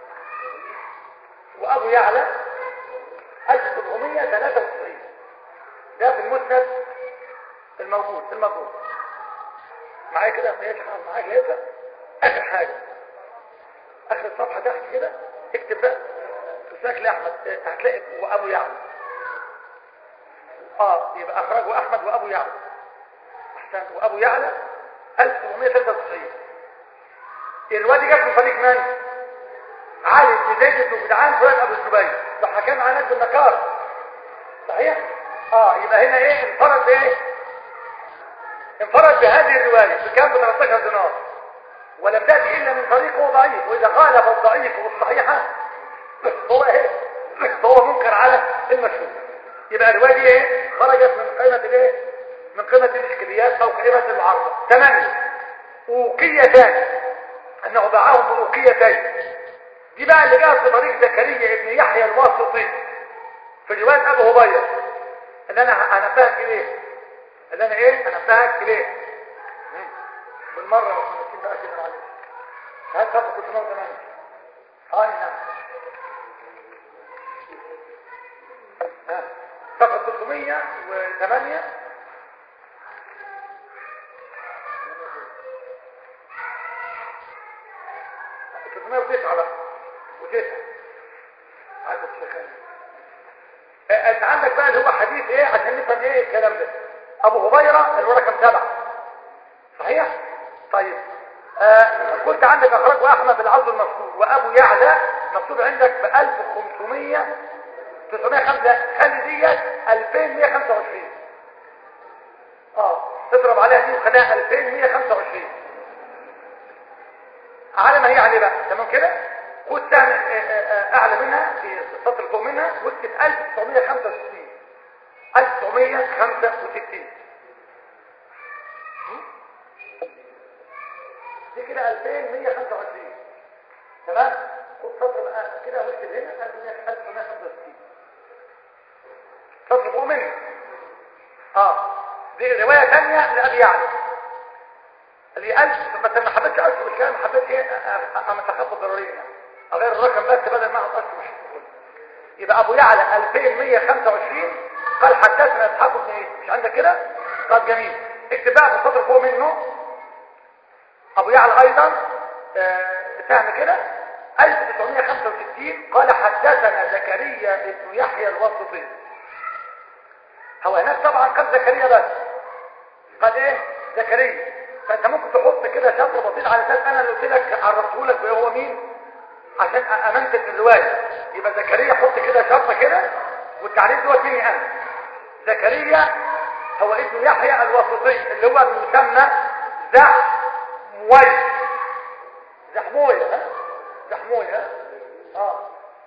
وأبو يعلى 1793 ده في المسند الموجود الموجود معايا كده ما يشحن معاك لسه اخر حاجه اخر الصفحه تحت كده اكتب بقى تساك لاحمد هتلاقي وابو يعلى اه يبقى اخرجه احمد وابو يعلى احسن وابو يعلى 1793 الروايه دي جت من طريق من علي بن زيد بن جدعان فؤاد ابو الزبير ده حكام عن ابن النكار صحيح اه يبقى هنا ايه انفرد بايه انفرد بهذه الروايه بكام ب 13 دينار ولم تاتي الا من طريقه ضعيف واذا خالف الضعيف والصحيحه هو ايه هو منكر على المشهور يبقى الروايه دي ايه خرجت من قيمه الايه من قيمه الاشكاليات او قيمه المعارضه ثمانيه اوقيتان انه باعهم باوقيتين دي بقى اللي جاءت بطريق زكريا ابن يحيى الواسطي في روايه ابو هبير اللي انا انبهك اليه اللي انا ايه انبهك اليه بالمره وخمسين بقى كده معلش هات صفحه 308 اه نعم ها صفحه 308 309 بقى وتسعة عدد الشيخين انت عندك بقى اللي هو حديث ايه عشان نفهم ايه الكلام ده ابو هبيرة اللي هو رقم سبعة صحيح طيب آه قلت عندك اخرجه احمد بالعرض المذكور وابو يعلى مكتوب عندك ب 1500 905 خلي ديت 2125 اه اضرب عليها دي وخليها 2125 على ما هي عليه بقى تمام كده خد سهم اعلى منها في السطر فوق منها واكتب 1965 1965 دي كده 2125 تمام خد سطر بقى كده واكتب هنا 1965 سطر فوق منها اه دي روايه ثانيه لابي يعلى اللي ألف بس ما حبيتش أكتب الكلام حبيت ايه اما تخفض ضروريا يعني اغير الرقم بس بدل ما احط اكتب مش يبقى ابو يعلى 2125 قال حدثنا اسحاق بن عيسى مش عندك كده طب جميل اكتب بقى في السطر فوق منه ابو يعلى ايضا سهم كده 1965 قال حدثنا زكريا ابن يحيى الواسطي هو هناك طبعا قال زكريا بس قال ايه زكريا فانت ممكن تحط كده شرط بسيط على اساس انا اللي قلت لك عرفته لك هو مين عشان امنتك الروايه يبقى زكريا حط كده شرطه كده والتعريف دوت مني انا زكريا هو ابن يحيى الواسطي اللي هو بيسمى زحموي زحموي ها زحموي ها اه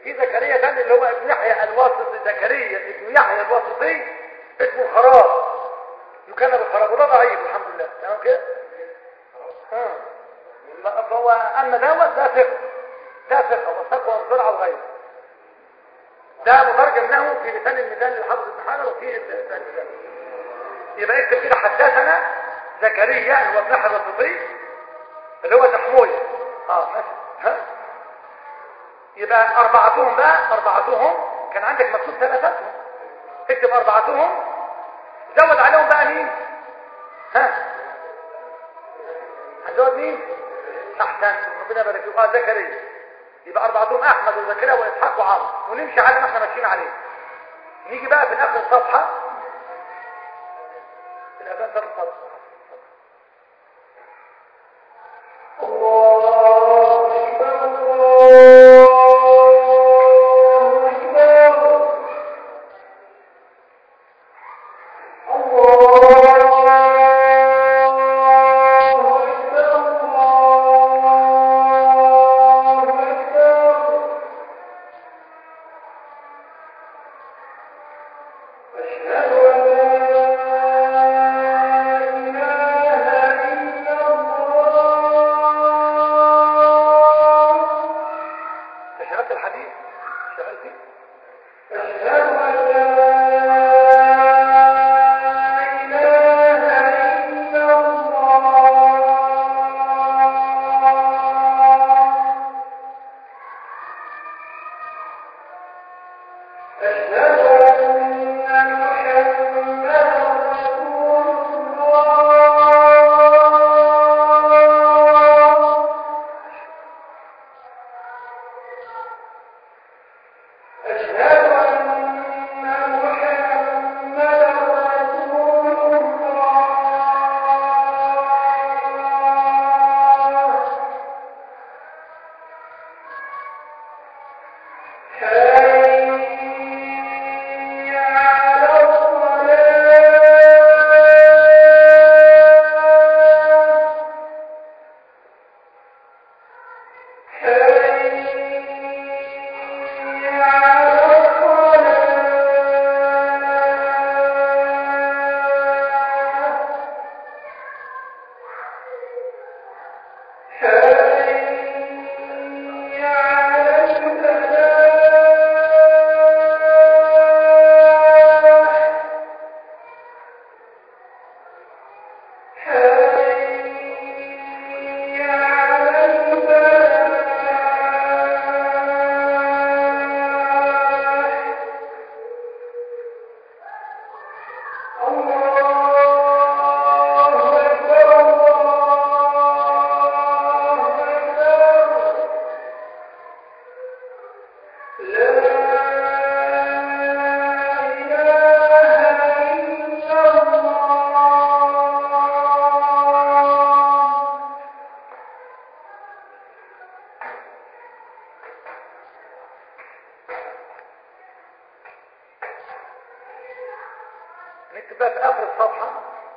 في زكريا ثاني اللي هو ابن يحيى الواسطي زكريا ابن يحيى الواسطي اسمه خراب يكان بالخراب وده ضعيف الحمد لله تمام كده اه فهو اما دوت ده ثقه ده ثقه والتقوى والزرع وغيره ده مترجم له في لسان الميزان للحافظ ابن حجر وفي لسان الميزان يبقى اكتب كده حدثنا زكريا اللي هو ابن يحيى الواسطي اللي هو تحمويه اه ماشي ها يبقى أربعتهم بقى أربعتهم كان عندك مكتوب ثلاثتهم اكتب أربعتهم زود عليهم بقى مين ها هزود مين أحسن ربنا يبارك فيك اه زكريا يبقى أربعتهم أحمد وزكريا وإسحاق وعمرو ونمشي على ما احنا ماشيين عليه نيجي بقى في آخر الصفحة الأذان ثلاث صفحة الله أكبر الله شغلت الحديث شغلتي أشهد أن لا إله إلا الله أشهد أن محمدا رسول الله أشهد أن محمدا رسول الله حي على الصلاة حي على الصلاة حي على الفلاح حي على الفلاح الله أكبر الله أكبر لا إله إلا الله نكتب بقى في آخر الصفحة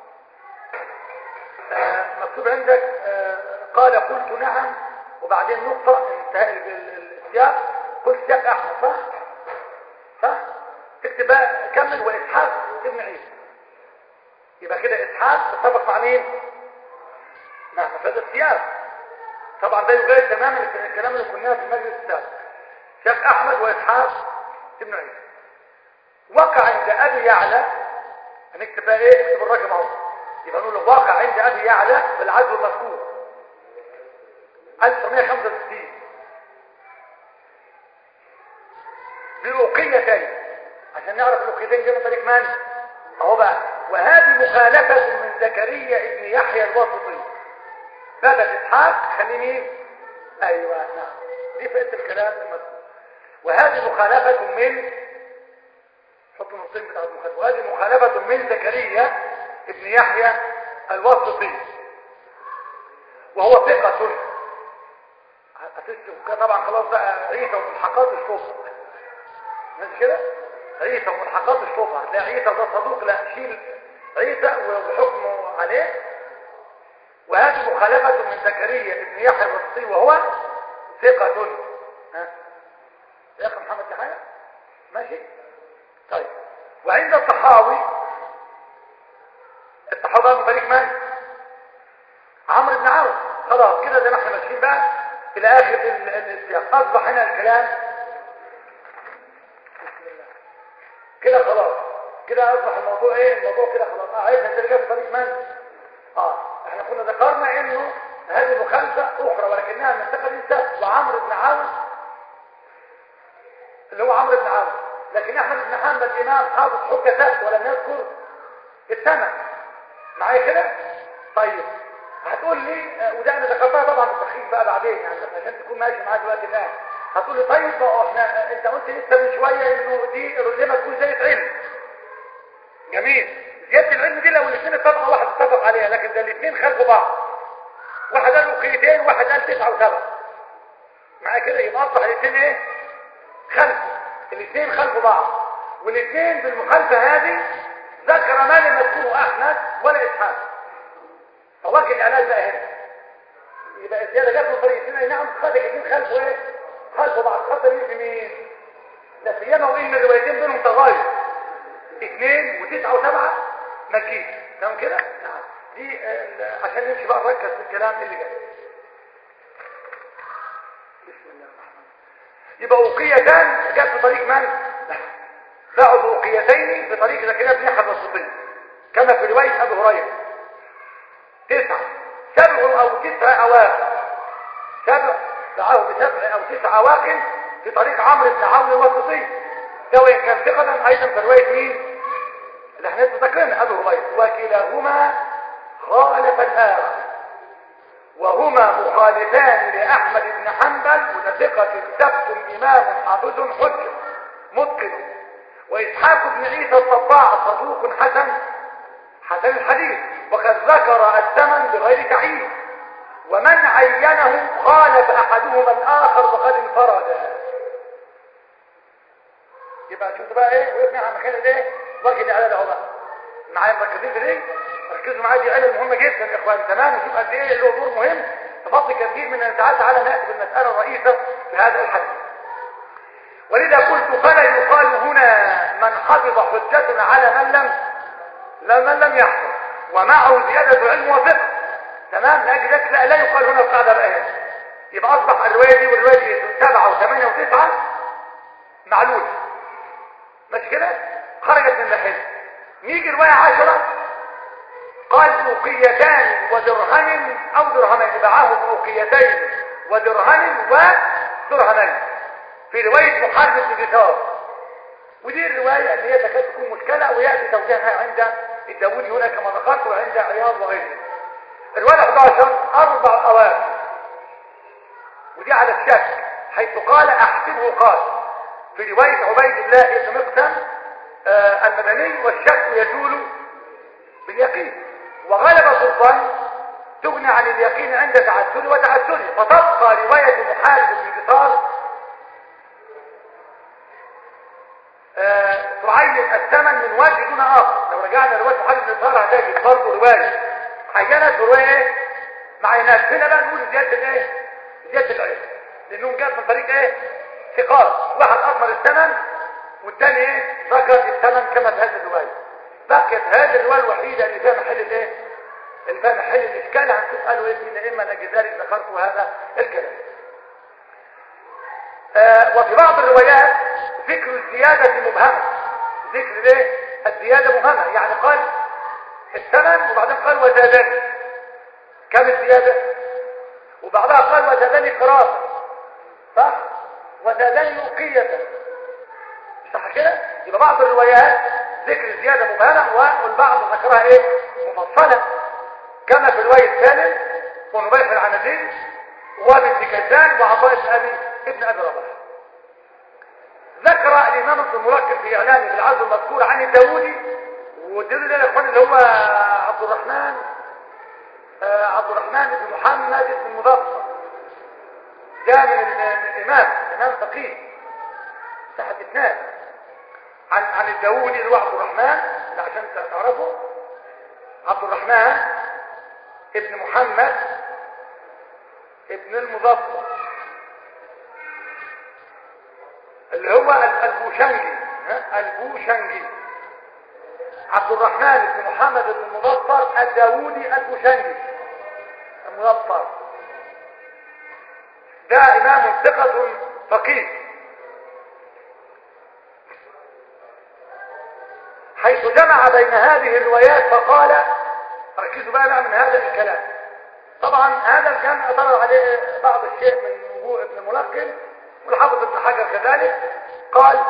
آه، مكتوب عندك آه، قال قلت نعم وبعدين نقطة انتهاء ال- ال- السياق قلت سياق أحمد صح؟ صح؟ تكتب بقى كمل وإسحاق ابن عيسى يبقى كده إسحاق اتفق مع مين؟ مع مفاد السياق طبعا ده يغير تماما الكلام اللي قلناه في المجلس السابق شيخ أحمد وإسحاق ابن عيسى وقع عند أبي يعلى هنكتب بقى ايه اكتب الرقم اهو يبقى نقول له واقع عند ابي يعلى بالعدل المذكور 1965 بأوقية تاني عشان نعرف الأوقيتين جاي من طريق من اهو بقى وهذه مخالفة من زكريا ابن يحيى الواسطي بدل اسحاق خليه مين ايوه نعم دي فئة الكلام المذكور وهذه مخالفة من حط النصين بتاع المخالفة وهذه مخالفة من زكريا ابن يحيى الواسطي وهو ثقة هتسلم طبعا خلاص بقى عيسى وملحقات الشفر ماشي كده عيسى وملحقات الشفر هتلاقي عيسى ده صدوق لا شيل عيسى وحكمه عليه وهذه مخالفة من زكريا ابن يحيى الواسطي وهو ثقة ها رقم ماشي طيب وعند الطحاوي الطحاوي بقى من طريق من عمرو بن عوف خلاص كده زي ما احنا ماشيين بقى الى اخر ال- ال- السياق اصبح هنا الكلام بسم الله كده خلاص كده اصبح الموضوع ايه الموضوع كده خلاص اه عايزنا ترجع في طريق من اه احنا كنا ذكرنا انه هذه مخالفه اخرى ولكنها من ثقل السبت وعمرو بن عوف اللي هو عمرو بن عوف لكن احمد بن حنبل الامام حافظ حجه ثبت ولم يذكر السنه معايا كده طيب هتقول لي آه، وده انا ذكرتها طبعا بالتحقيق بقى بعدين يعني بس عشان تكون ماشي معايا دلوقتي الان هتقول لي طيب بقى احنا آه، انت قلت لسه من شويه انه دي لما تكون زياده علم جميل زياده العلم دي لو الاثنين اتفقوا واحد اتفق عليها لكن ده الاثنين خلفوا بعض واحد قال وقيتين واحد قال تسعه وسبعه معايا كده يبقى اصبح الاثنين ايه خلفوا الاثنين خلفوا بعض والاثنين بالمخالفه هذه ذكر ما لم يذكره احمد ولا اسحاق فوجه العلاج بقى هنا يبقى الزياده جت من طريق اثنين نعم خدك اثنين خلفوا ايه خلفوا بعض خدت مين في مين لا سيما وان الروايتين بينهم تغاير اثنين وتسعه وسبعه مكين تمام كده نعم دي آه، عشان نمشي بقى نركز في الكلام اللي جاي بسم الله الرحمن الرحيم يبقى وقيتان جت في طريق من بعض وقيتين في طريق زكريا بن يحيى الصديق كما في روايه ابي هريره تسعه سبع او تسع اواخر سبع دعاه بسبع او تسع اواخر في طريق عمرو بن عون والصديق سواء كان ثقة ايضا في روايه مين اللي احنا لسه ذاكرينها ابي هريره وكلاهما خالف الاخر وهما مخالفان لأحمد بن حنبل وثقة ثبت إمام حافظ حجة متقن وإسحاق بن عيسى الطباع صدوق حسن حسن الحديث وقد ذكر الثمن بغير تعيين ومن عينه خالف أحدهما الآخر وقد انفرد يبقى شفت بقى ايه وقفنا على مكان الايه وجه الاعلان اهو بقى معايا مركزين في دي ركزوا معايا دي علم مهمه جدا يا اخوان تمام وشوف قد ايه له دور مهم في فصل كثير من تعالى تعالى ناتي بالمساله الرئيسه في هذا الحديث ولذا قلت فلا يقال هنا من حفظ حجة على من لم لا من لم يحفظ ومعه زيادة علم وفقه تمام لاجل ذلك لا, لا يقال هنا القاعدة بقى هنا يبقى اصبح الرواية دي والرواية دي سبعة وثمانية وتسعة معلولة مش كده خرجت من محل نيجي رواية عشرة قال أوقيتان ودرهم أو درهمين باعاه بأوقيتين ودرهم ودرهمين في رواية محارب بن جثار ودي الرواية اللي هي تكاد تكون مشكلة ويأتي توجيهها عند الداودي هنا كما ذكرت وعند عياض وغيره الرواية 11 أربع أواخر ودي على الشك حيث قال أحسبه قال في رواية عبيد الله بن مقسم آه المدني والشك يزول باليقين وغلبة الظن تغني عن اليقين عند تعسل وتعسله فتبقى رواية محارب بن جثار آه تعين الثمن من وجه دون اخر لو رجعنا لروايه محارب بن جثار هتجد برضه روايه عينت روايه ايه معينات هنا بقى نقول زياده الايه زياده العلم لانهم جاب من طريق ايه ثقات واحد اضمن الثمن والثاني ايه ذكر الثمن كما في هذه الروايه بقيت هذه الروايه الوحيده اللي فيها محل الايه اللي فيها محل الاشكال هنشوف قالوا ايه فينا اما لاجل ذلك ذكرت هذا الكلام آه وفي بعض الروايات ذكر الزياده مبهمه ذكر ايه الزياده مبهمه يعني قال الثمن وبعدين قال وزادني كم الزياده وبعدها قال وزادني قراءه صح وزادني وقيه صح كده يبقى بعض الروايات ذكر الزيادة مبهمة والبعض ذكرها ايه مفصلة كما في رواية سالم ونبيح العنزين وابن كسان وعطاء بن ابي ابن ابي رباح ذكر الامام ابن الملقب في اعلانه في العزل المذكور عن الداودي والدليل ده يا اخوان اللي هو عبد الرحمن آه عبد الرحمن بن محمد بن مظفر ده من الامام امام فقيه تحت اثنان عن عن الداودي اللي هو عبد الرحمن اللي عشان تعرفه عبد الرحمن ابن محمد ابن المظفر اللي هو البوشنجي ها؟ البوشنجي عبد الرحمن بن محمد بن المظفر الداوودي البوشنجي المظفر ده امام ثقة فقيه حيث جمع بين هذه الروايات فقال ركزوا بقى, بقى من هذا الكلام طبعا هذا الجمع طرد عليه بعض الشيء من وجوه ابن الملقن والحافظ ابن حجر كذلك قال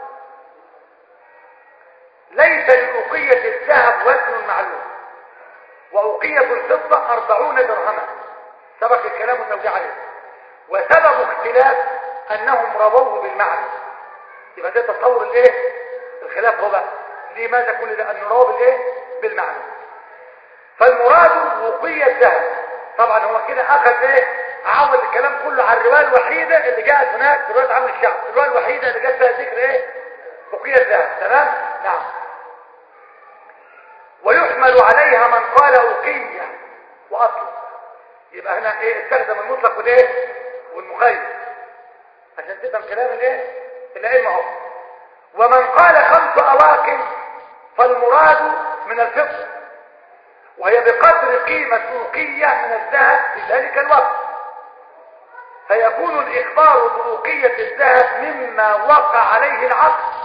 ليس لأوقية الذهب وزن معلوم وأوقية الفضة أربعون درهما سبق الكلام وتوجيه عليه وسبب اختلاف أنهم رووه بالمعنى يبقى ده تصور الايه الخلاف هو بقى لماذا كل ده أن رواه بالايه بالمعنى فالمراد وقية الذهب طبعا هو كده أخذ ايه عول الكلام كله على الرواية الوحيدة اللي جاءت هناك في رواية عام الشعب الرواية الوحيدة اللي جاءت فيها ذكر ايه وقية الذهب تمام نعم ويحمل عليها من قال أقية وأصل يبقى هنا ايه استخدم المطلق والايه والمقيد عشان تفهم كلام الايه الائمه اهو ومن قال خمس اواقم فالمراد من الفضه وهي بقدر قيمة أوقية من الذهب في ذلك الوقت فيكون الإخبار بأوقية الذهب مما وقع عليه العقد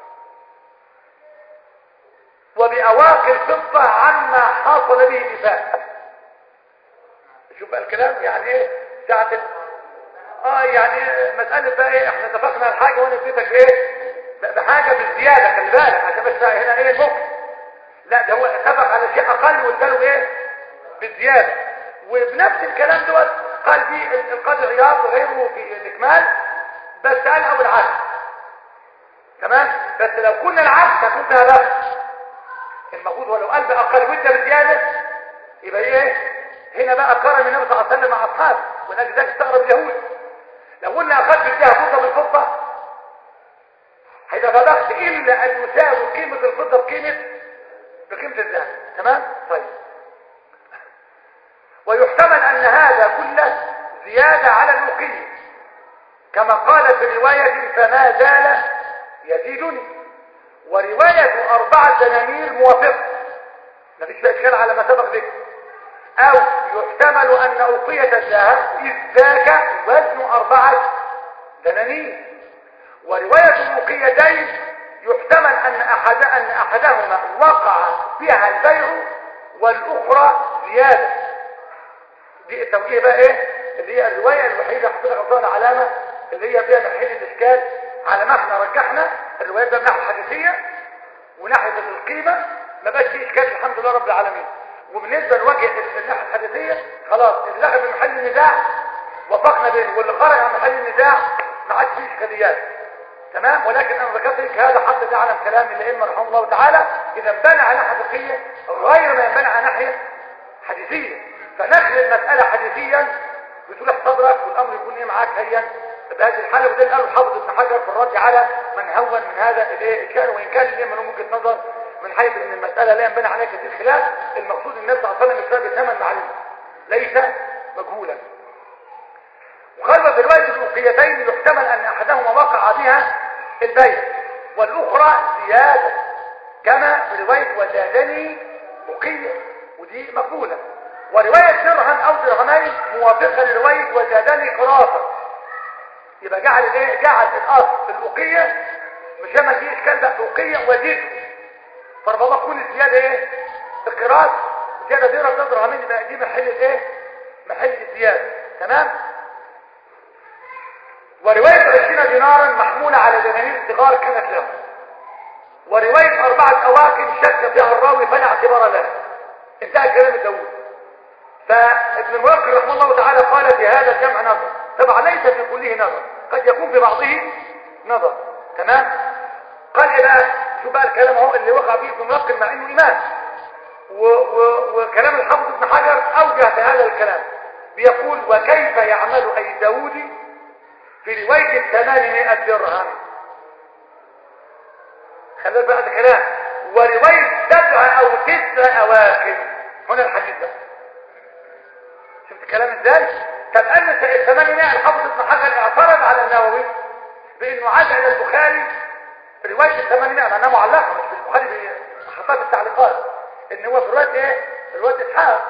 وبأواقي الفضة عما حصل به النفاق شوف بقى الكلام يعني ايه ساعة اه يعني مسألة بقى ايه احنا اتفقنا على حاجة وانا اديتك ايه بحاجة بالزيادة خلي بالك عشان بس هنا ايه ممكن لا ده هو اتفق على شيء اقل واداله ايه بالزيادة وبنفس الكلام دوت قال فيه القاضي عياض وغيره في الاكمال بس قال او العكس تمام بس لو كنا العكس هتكون فيها بقى المفروض ولو قال باقل وده بزيادة يبقى ايه هنا بقى كرم النبي صلى الله عليه وسلم مع اصحابه ولذلك ذلك استغرب اليهود لو قلنا اخذت الذهب فضه بالفضه هيبقى بخت الا ان يساوي قيمه الفضه بقيمه بقيمه الذهب تمام طيب ويحتمل ان هذا كله زياده على الوقيه كما قال في روايه فما زال يزيدني وروايه اربعه دنانير موافقه مفيش فيها اشكال على ما سبق ذكر او يحتمل ان اوقية الذهب اذ ذاك وزن اربعة دنانير ورواية الوقيتين يحتمل ان احد ان احدهما وقع فيها البيع والاخرى زيادة دي التوجيه بقى ايه اللي هي الرواية الوحيدة حطينا غلطان علامة اللي هي فيها محل الاشكال على ما احنا رجحنا الروايات ده من ناحية الحديثية وناحية القيمة ما بقاش فيه اشكال الحمد لله رب العالمين وبالنسبة لوجه الناحية الحديثية خلاص اللي دخل في محل النزاع وفقنا بينه واللي خرج عن محل النزاع ما عادش فيه اشكاليات تمام ولكن انا ذكرت لك هذا حتى تعلم كلام الائمه رحمه الله تعالى اذا انبنى على حقيقيه غير ما ينبنى على ناحيه حديثيه فنقل المساله حديثيا بتولح صدرك والامر يكون ايه معاك هيا بهذه الحاله وده اللي قاله الحافظ ابن حجر في الرد على من هون من هذا الايه كان وان كان ليه من وجهه نظر من حيث ان المسألة لا ينبني عليها كثير خلاف المقصود النبي صلى الله عليه وسلم يكتب بثمن معلوم ليس مجهولا وقال في رواية الوقيتين يحتمل ان احدهما وقع بها البيع والاخرى زيادة كما في رواية وزادني وقية ودي مقبولة ورواية درهم او درهمين موافقة لرواية وزادني قرافة يبقى جعل الايه جعل الاصل الوقية مش لما دي اشكال بقى وقية وزيده فربما تكون الزيادة ايه القراءات زيادة ديرة تضرها مني بقى دي محل الايه محل الزيادة تمام ورواية عشرين دينارا محمولة على دنانير صغار كانت له ورواية أربعة أواقم شك فيها الراوي فلا اعتبار له انتهى كلام داوود فابن الملقن رحمه الله تعالى قال في هذا الجمع نظر طبعا ليس في كله نظر قد يكون في بعضه نظر تمام قال ايه بقى شو بقى الكلام اهو اللي وقع فيه ابن ملقن مع انه امام و و وكلام الحافظ ابن حجر اوجه بهذا الكلام بيقول وكيف يعمل اي داودي في رواية الثمانمائة درهم خلال بقى الكلام ورواية سبع او تسع اواخر هنا الحديث ده شفت الكلام ازاي طب ان الثمانمائة الحافظ ابن حجر اعترض على النووي بانه عاد الى البخاري رواية الثمانينات معناها معلقة مش في البخاري حطها في التعليقات ان هو في رواية ايه رواية اسحاق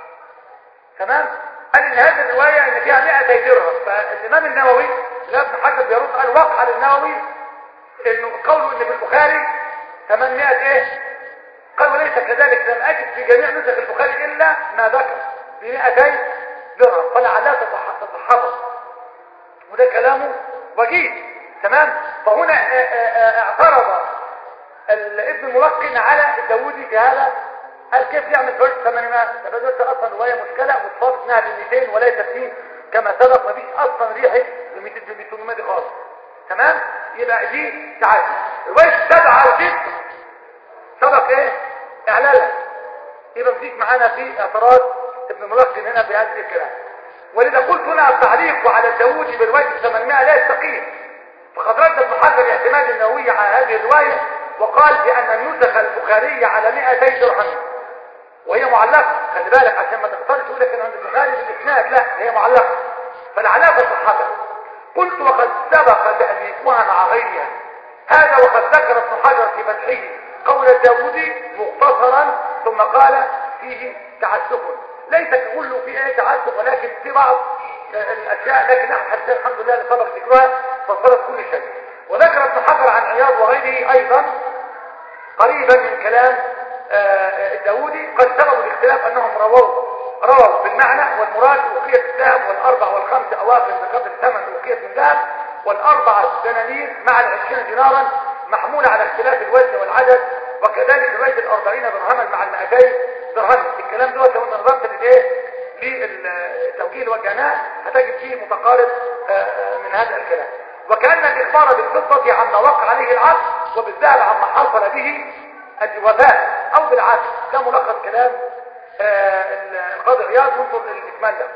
تمام قال ان هذه الرواية ان فيها 200 درهم فالامام النووي لا ابن حجر بيرد قال وقع للنووي انه قوله ان في البخاري 800 ايه قال وليس كذلك لم اجد في جميع نسخ البخاري الا ما ذكر ب 200 درهم فلعلها تتصحبه وده كلامه وجيه تمام فهنا اعترض ابن الملقن على الداودي في هذا قال كيف يعمل فرق 800 تبدأت اصلا روايه مشكله متصاب انها ب 200 ولا تفسير كما سبق مفيش اصلا ريحه ب 200 ب 800 دي خالص تمام يبقى دي تعالى روايه 67 سبق ايه اعلانها يبقى مفيش معانا في اعتراض ابن ملقن هنا بهذا الكلام ولذا قلت هنا التعليق على الداودي بروايه 800 لا يستقيم فقد رد ابن حجر اعتماد النووي على هذه الروايه وقال بان النسخ البخاريه على 200 درهم وهي معلقه خلي بالك عشان ما تقدرش تقول لك ان عند البخاري بالاسناد لا هي معلقه فالعلاقه صحتها قلت وقد سبق تاليفها مع غيرها هذا وقد ذكر ابن حجر في فتحه قول الداودي مختصرا ثم قال فيه تعسف ليس كله فيه ايه تعسف ولكن في بعض الاشياء لكن نحن حتى الحمد لله اللي سبق ذكرها فصلت كل شيء وذكر ابن حجر عن عياض وغيره ايضا قريبا من كلام الداودي قد سبب الاختلاف انهم رووا رووا بالمعنى والمراد وقية الذهب والاربع والخمس اواخر بقدر ثمن وقية من ذهب والاربعة دنانير مع العشرين دينارا محمولة على اختلاف الوزن والعدد وكذلك رواية الاربعين درهما مع المائتين درهم الكلام دوت لو انت نظرت للايه للتوجيه اللي وجهناه هتجد فيه متقارب من هذا الكلام وكأن الإخبار بالفضة عما وقع عليه العقد وبالذهب عما حصل به الوفاء أو بالعكس ده ملخص كلام القاضي عياض وانظر الإكمال ده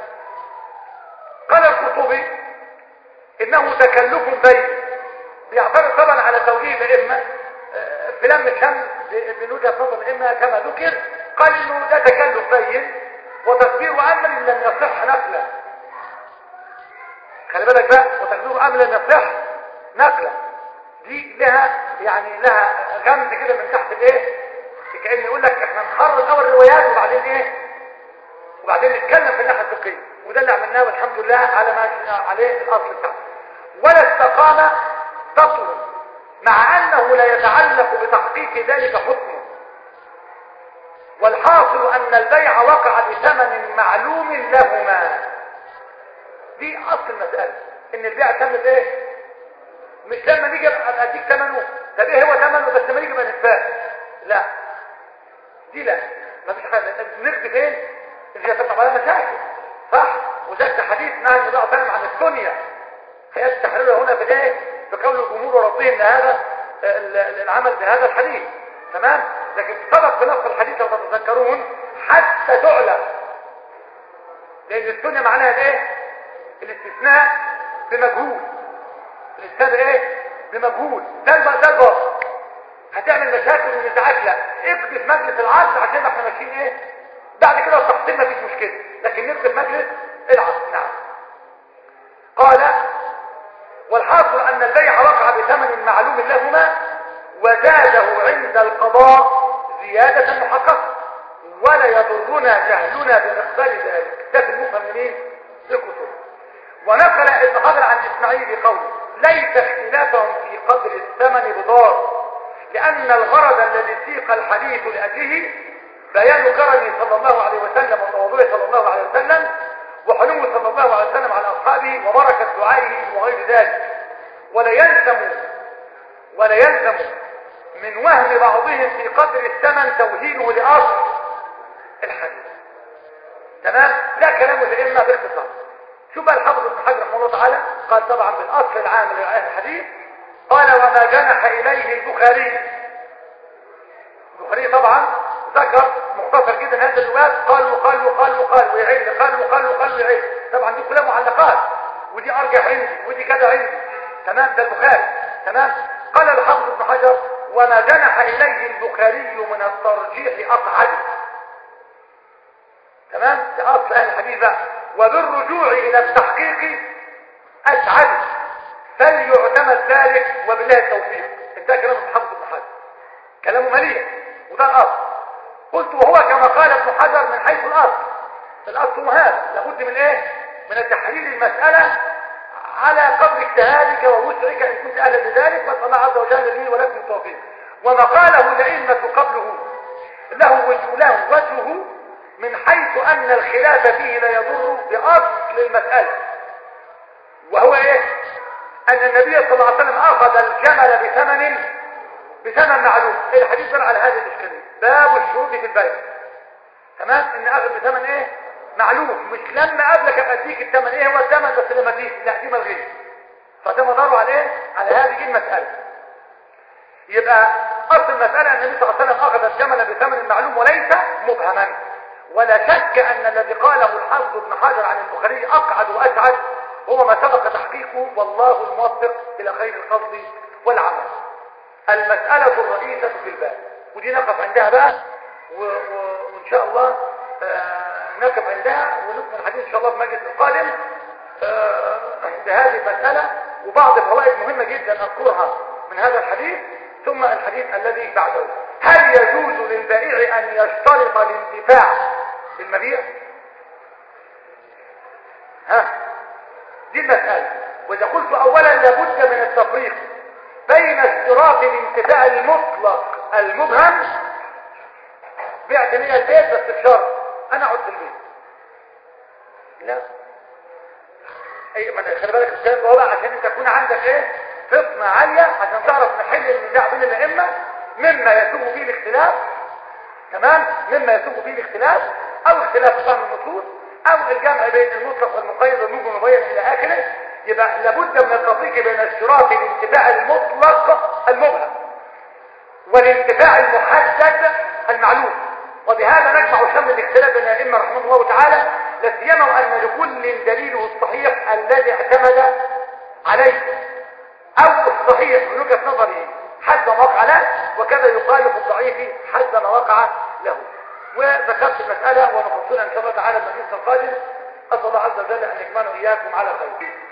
قال القرطبي إنه تكلف بين بيعترض طبعا على توجيه الأئمة في لم الشمس من وجهة نظر الأئمة كما ذكر قال إنه ده تكلف بين وتقدير أمر لم يصح نقلا خلي بالك بقى وتقدير أمر لم يصح نقلا دي لها يعني لها غمز كده من تحت الايه كأن يقول لك احنا نحرر الاول الروايات وبعدين ايه وبعدين نتكلم في الناحيه الفقهيه وده اللي عملناه والحمد لله على ما عليه الاصل بتاعه ولا استقام تطلب مع انه لا يتعلق بتحقيق ذلك حكمه والحاصل ان البيع وقع بثمن معلوم لهما دي اصل المساله ان البيع تم بايه مش لما نيجي ابقى اديك ثمنه طب ايه هو ثمنه بس لما نيجي بقى نتفاهم لا دي لا مفيش حاجه نقضي فين انت هتطلع على مشاكل صح وذلك حديث نهى النبي صلى الله عليه وسلم عن الدنيا هي التحرير هنا في ايه في قول الجمهور وربهم ان هذا العمل بهذا الحديث تمام لكن سبق في نص الحديث لو تتذكرون حتى تعلم لان الدنيا معناها ايه الاستثناء بمجهول الاستاذ ايه بمجهول ده البقى ده البقى هتعمل مشاكل ونزاعات لا اقضي في مجلس العصر عشان احنا ماشيين ايه بعد كده التحصيل مفيش مشكله لكن نقضي في مجلس العصر نعم قال والحاصل ان البيع وقع بثمن معلوم لهما وزاده عند القضاء زيادة محققة ولا يضرنا جهلنا بمقدار ذلك ده في المفهم منين الكتب ونقل ابن حجر عن اسماعيل بقوله ليس اختلافهم في قدر الثمن بضار لأن الغرض الذي سيق الحديث لأجله بيان كرمه صلى الله عليه وسلم وتواضعه صلى الله عليه وسلم وحلمه صلى الله عليه وسلم على أصحابه وبركة دعائه وغير ذلك ولا يلزم ولا يلزم من وهم بعضهم في قدر الثمن توهينه لأصل الحديث تمام ده كلام الأئمة باختصار شوف بقى الحافظ ابن حجر رحمه الله تعالى قال طبعا بالاصل العام لأهل الحديث قال وما جنح اليه البخاري البخاري طبعا ذكر مختصر جدا هذا الروايات قال وقال وقال وقال ويعل قال وقال وقال ويعل طبعا دي كلها معلقات ودي ارجح عندي ودي كذا عندي تمام ده البخاري تمام قال الحافظ ابن حجر وما جنح اليه البخاري من الترجيح اقعد تمام ده اصل اهل الحديث بقى وبالرجوع الى التحقيق اسعد فليعتمد ذلك وبالله التوفيق انتهى كلام الحافظ ابن حجر كلامه مليء وده الاصل قلت وهو كما قال ابن حجر من حيث الاصل الاصل هو هذا لابد من ايه من تحليل المساله على قدر اجتهادك ووسعك ان كنت اهلا لذلك واسال الله عز وجل لي ولكم التوفيق وما قاله الائمه قبله له وجه له وجهه من حيث ان الخلاف فيه لا يضر باصل المساله وهو ايه ان النبي صلى الله عليه وسلم اخذ الجمل بثمن بثمن معلوم الحديث دل على هذه الاشكاليه باب الشروط في البيع تمام ان اخذ بثمن ايه معلوم مش لما قبلك ابقى اديك الثمن ايه هو الثمن بس لما تيجي لا دي ملغيه فده مداره على ايه على هذه المساله يبقى اصل المساله ان النبي صلى الله عليه وسلم اخذ الجمل بثمن معلوم وليس مبهما ولا شك ان الذي قاله الحافظ ابن حجر عن البخاري اقعد واسعد هو ما سبق تحقيقه والله الموفق الى خير القصد والعمل المساله الرئيسه في الباب ودي نقف عندها بقى و... و... وان شاء الله آه نقف عندها ونكمل الحديث ان شاء الله في المجلس القادم آه بهذه المساله وبعض الفوائد مهمه جدا اذكرها من هذا الحديث ثم الحديث الذي بعده هل يجوز للبائع ان يشترط الانتفاع بالمبيع ها دي المسألة وإذا قلت أولا لابد من التفريق بين اشتراط الانتفاع المطلق المبهم بعت لي البيت بس بشرط أنا أقعد في البيت لا أي ما خلي بالك الكلام ده بقى عشان أنت تكون عندك إيه فطنة عالية عشان تعرف نحل النزاع بين الأئمة مما يسوغ فيه الاختلاف تمام مما يسوغ فيه الاختلاف أو اختلاف فهم النصوص او الجمع بين المطلق والمقيد والموجب والمبين الى اخره يبقى لابد من التفريق بين اشتراط الانتفاع المطلق المبهم والانتفاع المحدد المعلوم وبهذا نجمع شمل الاختلاف بين الائمه رحمه الله تعالى لا سيما وان لكل دليله الصحيح الذي اعتمد عليه او الصحيح من وجهه نظره حد ما وقع له وكذا يخالف الضعيف حد ما وقع له وذكرت المسألة ونفصلها إن شاء الله تعالى المجلس القادم أسأل الله عز وجل أن يجمعنا إياكم على خير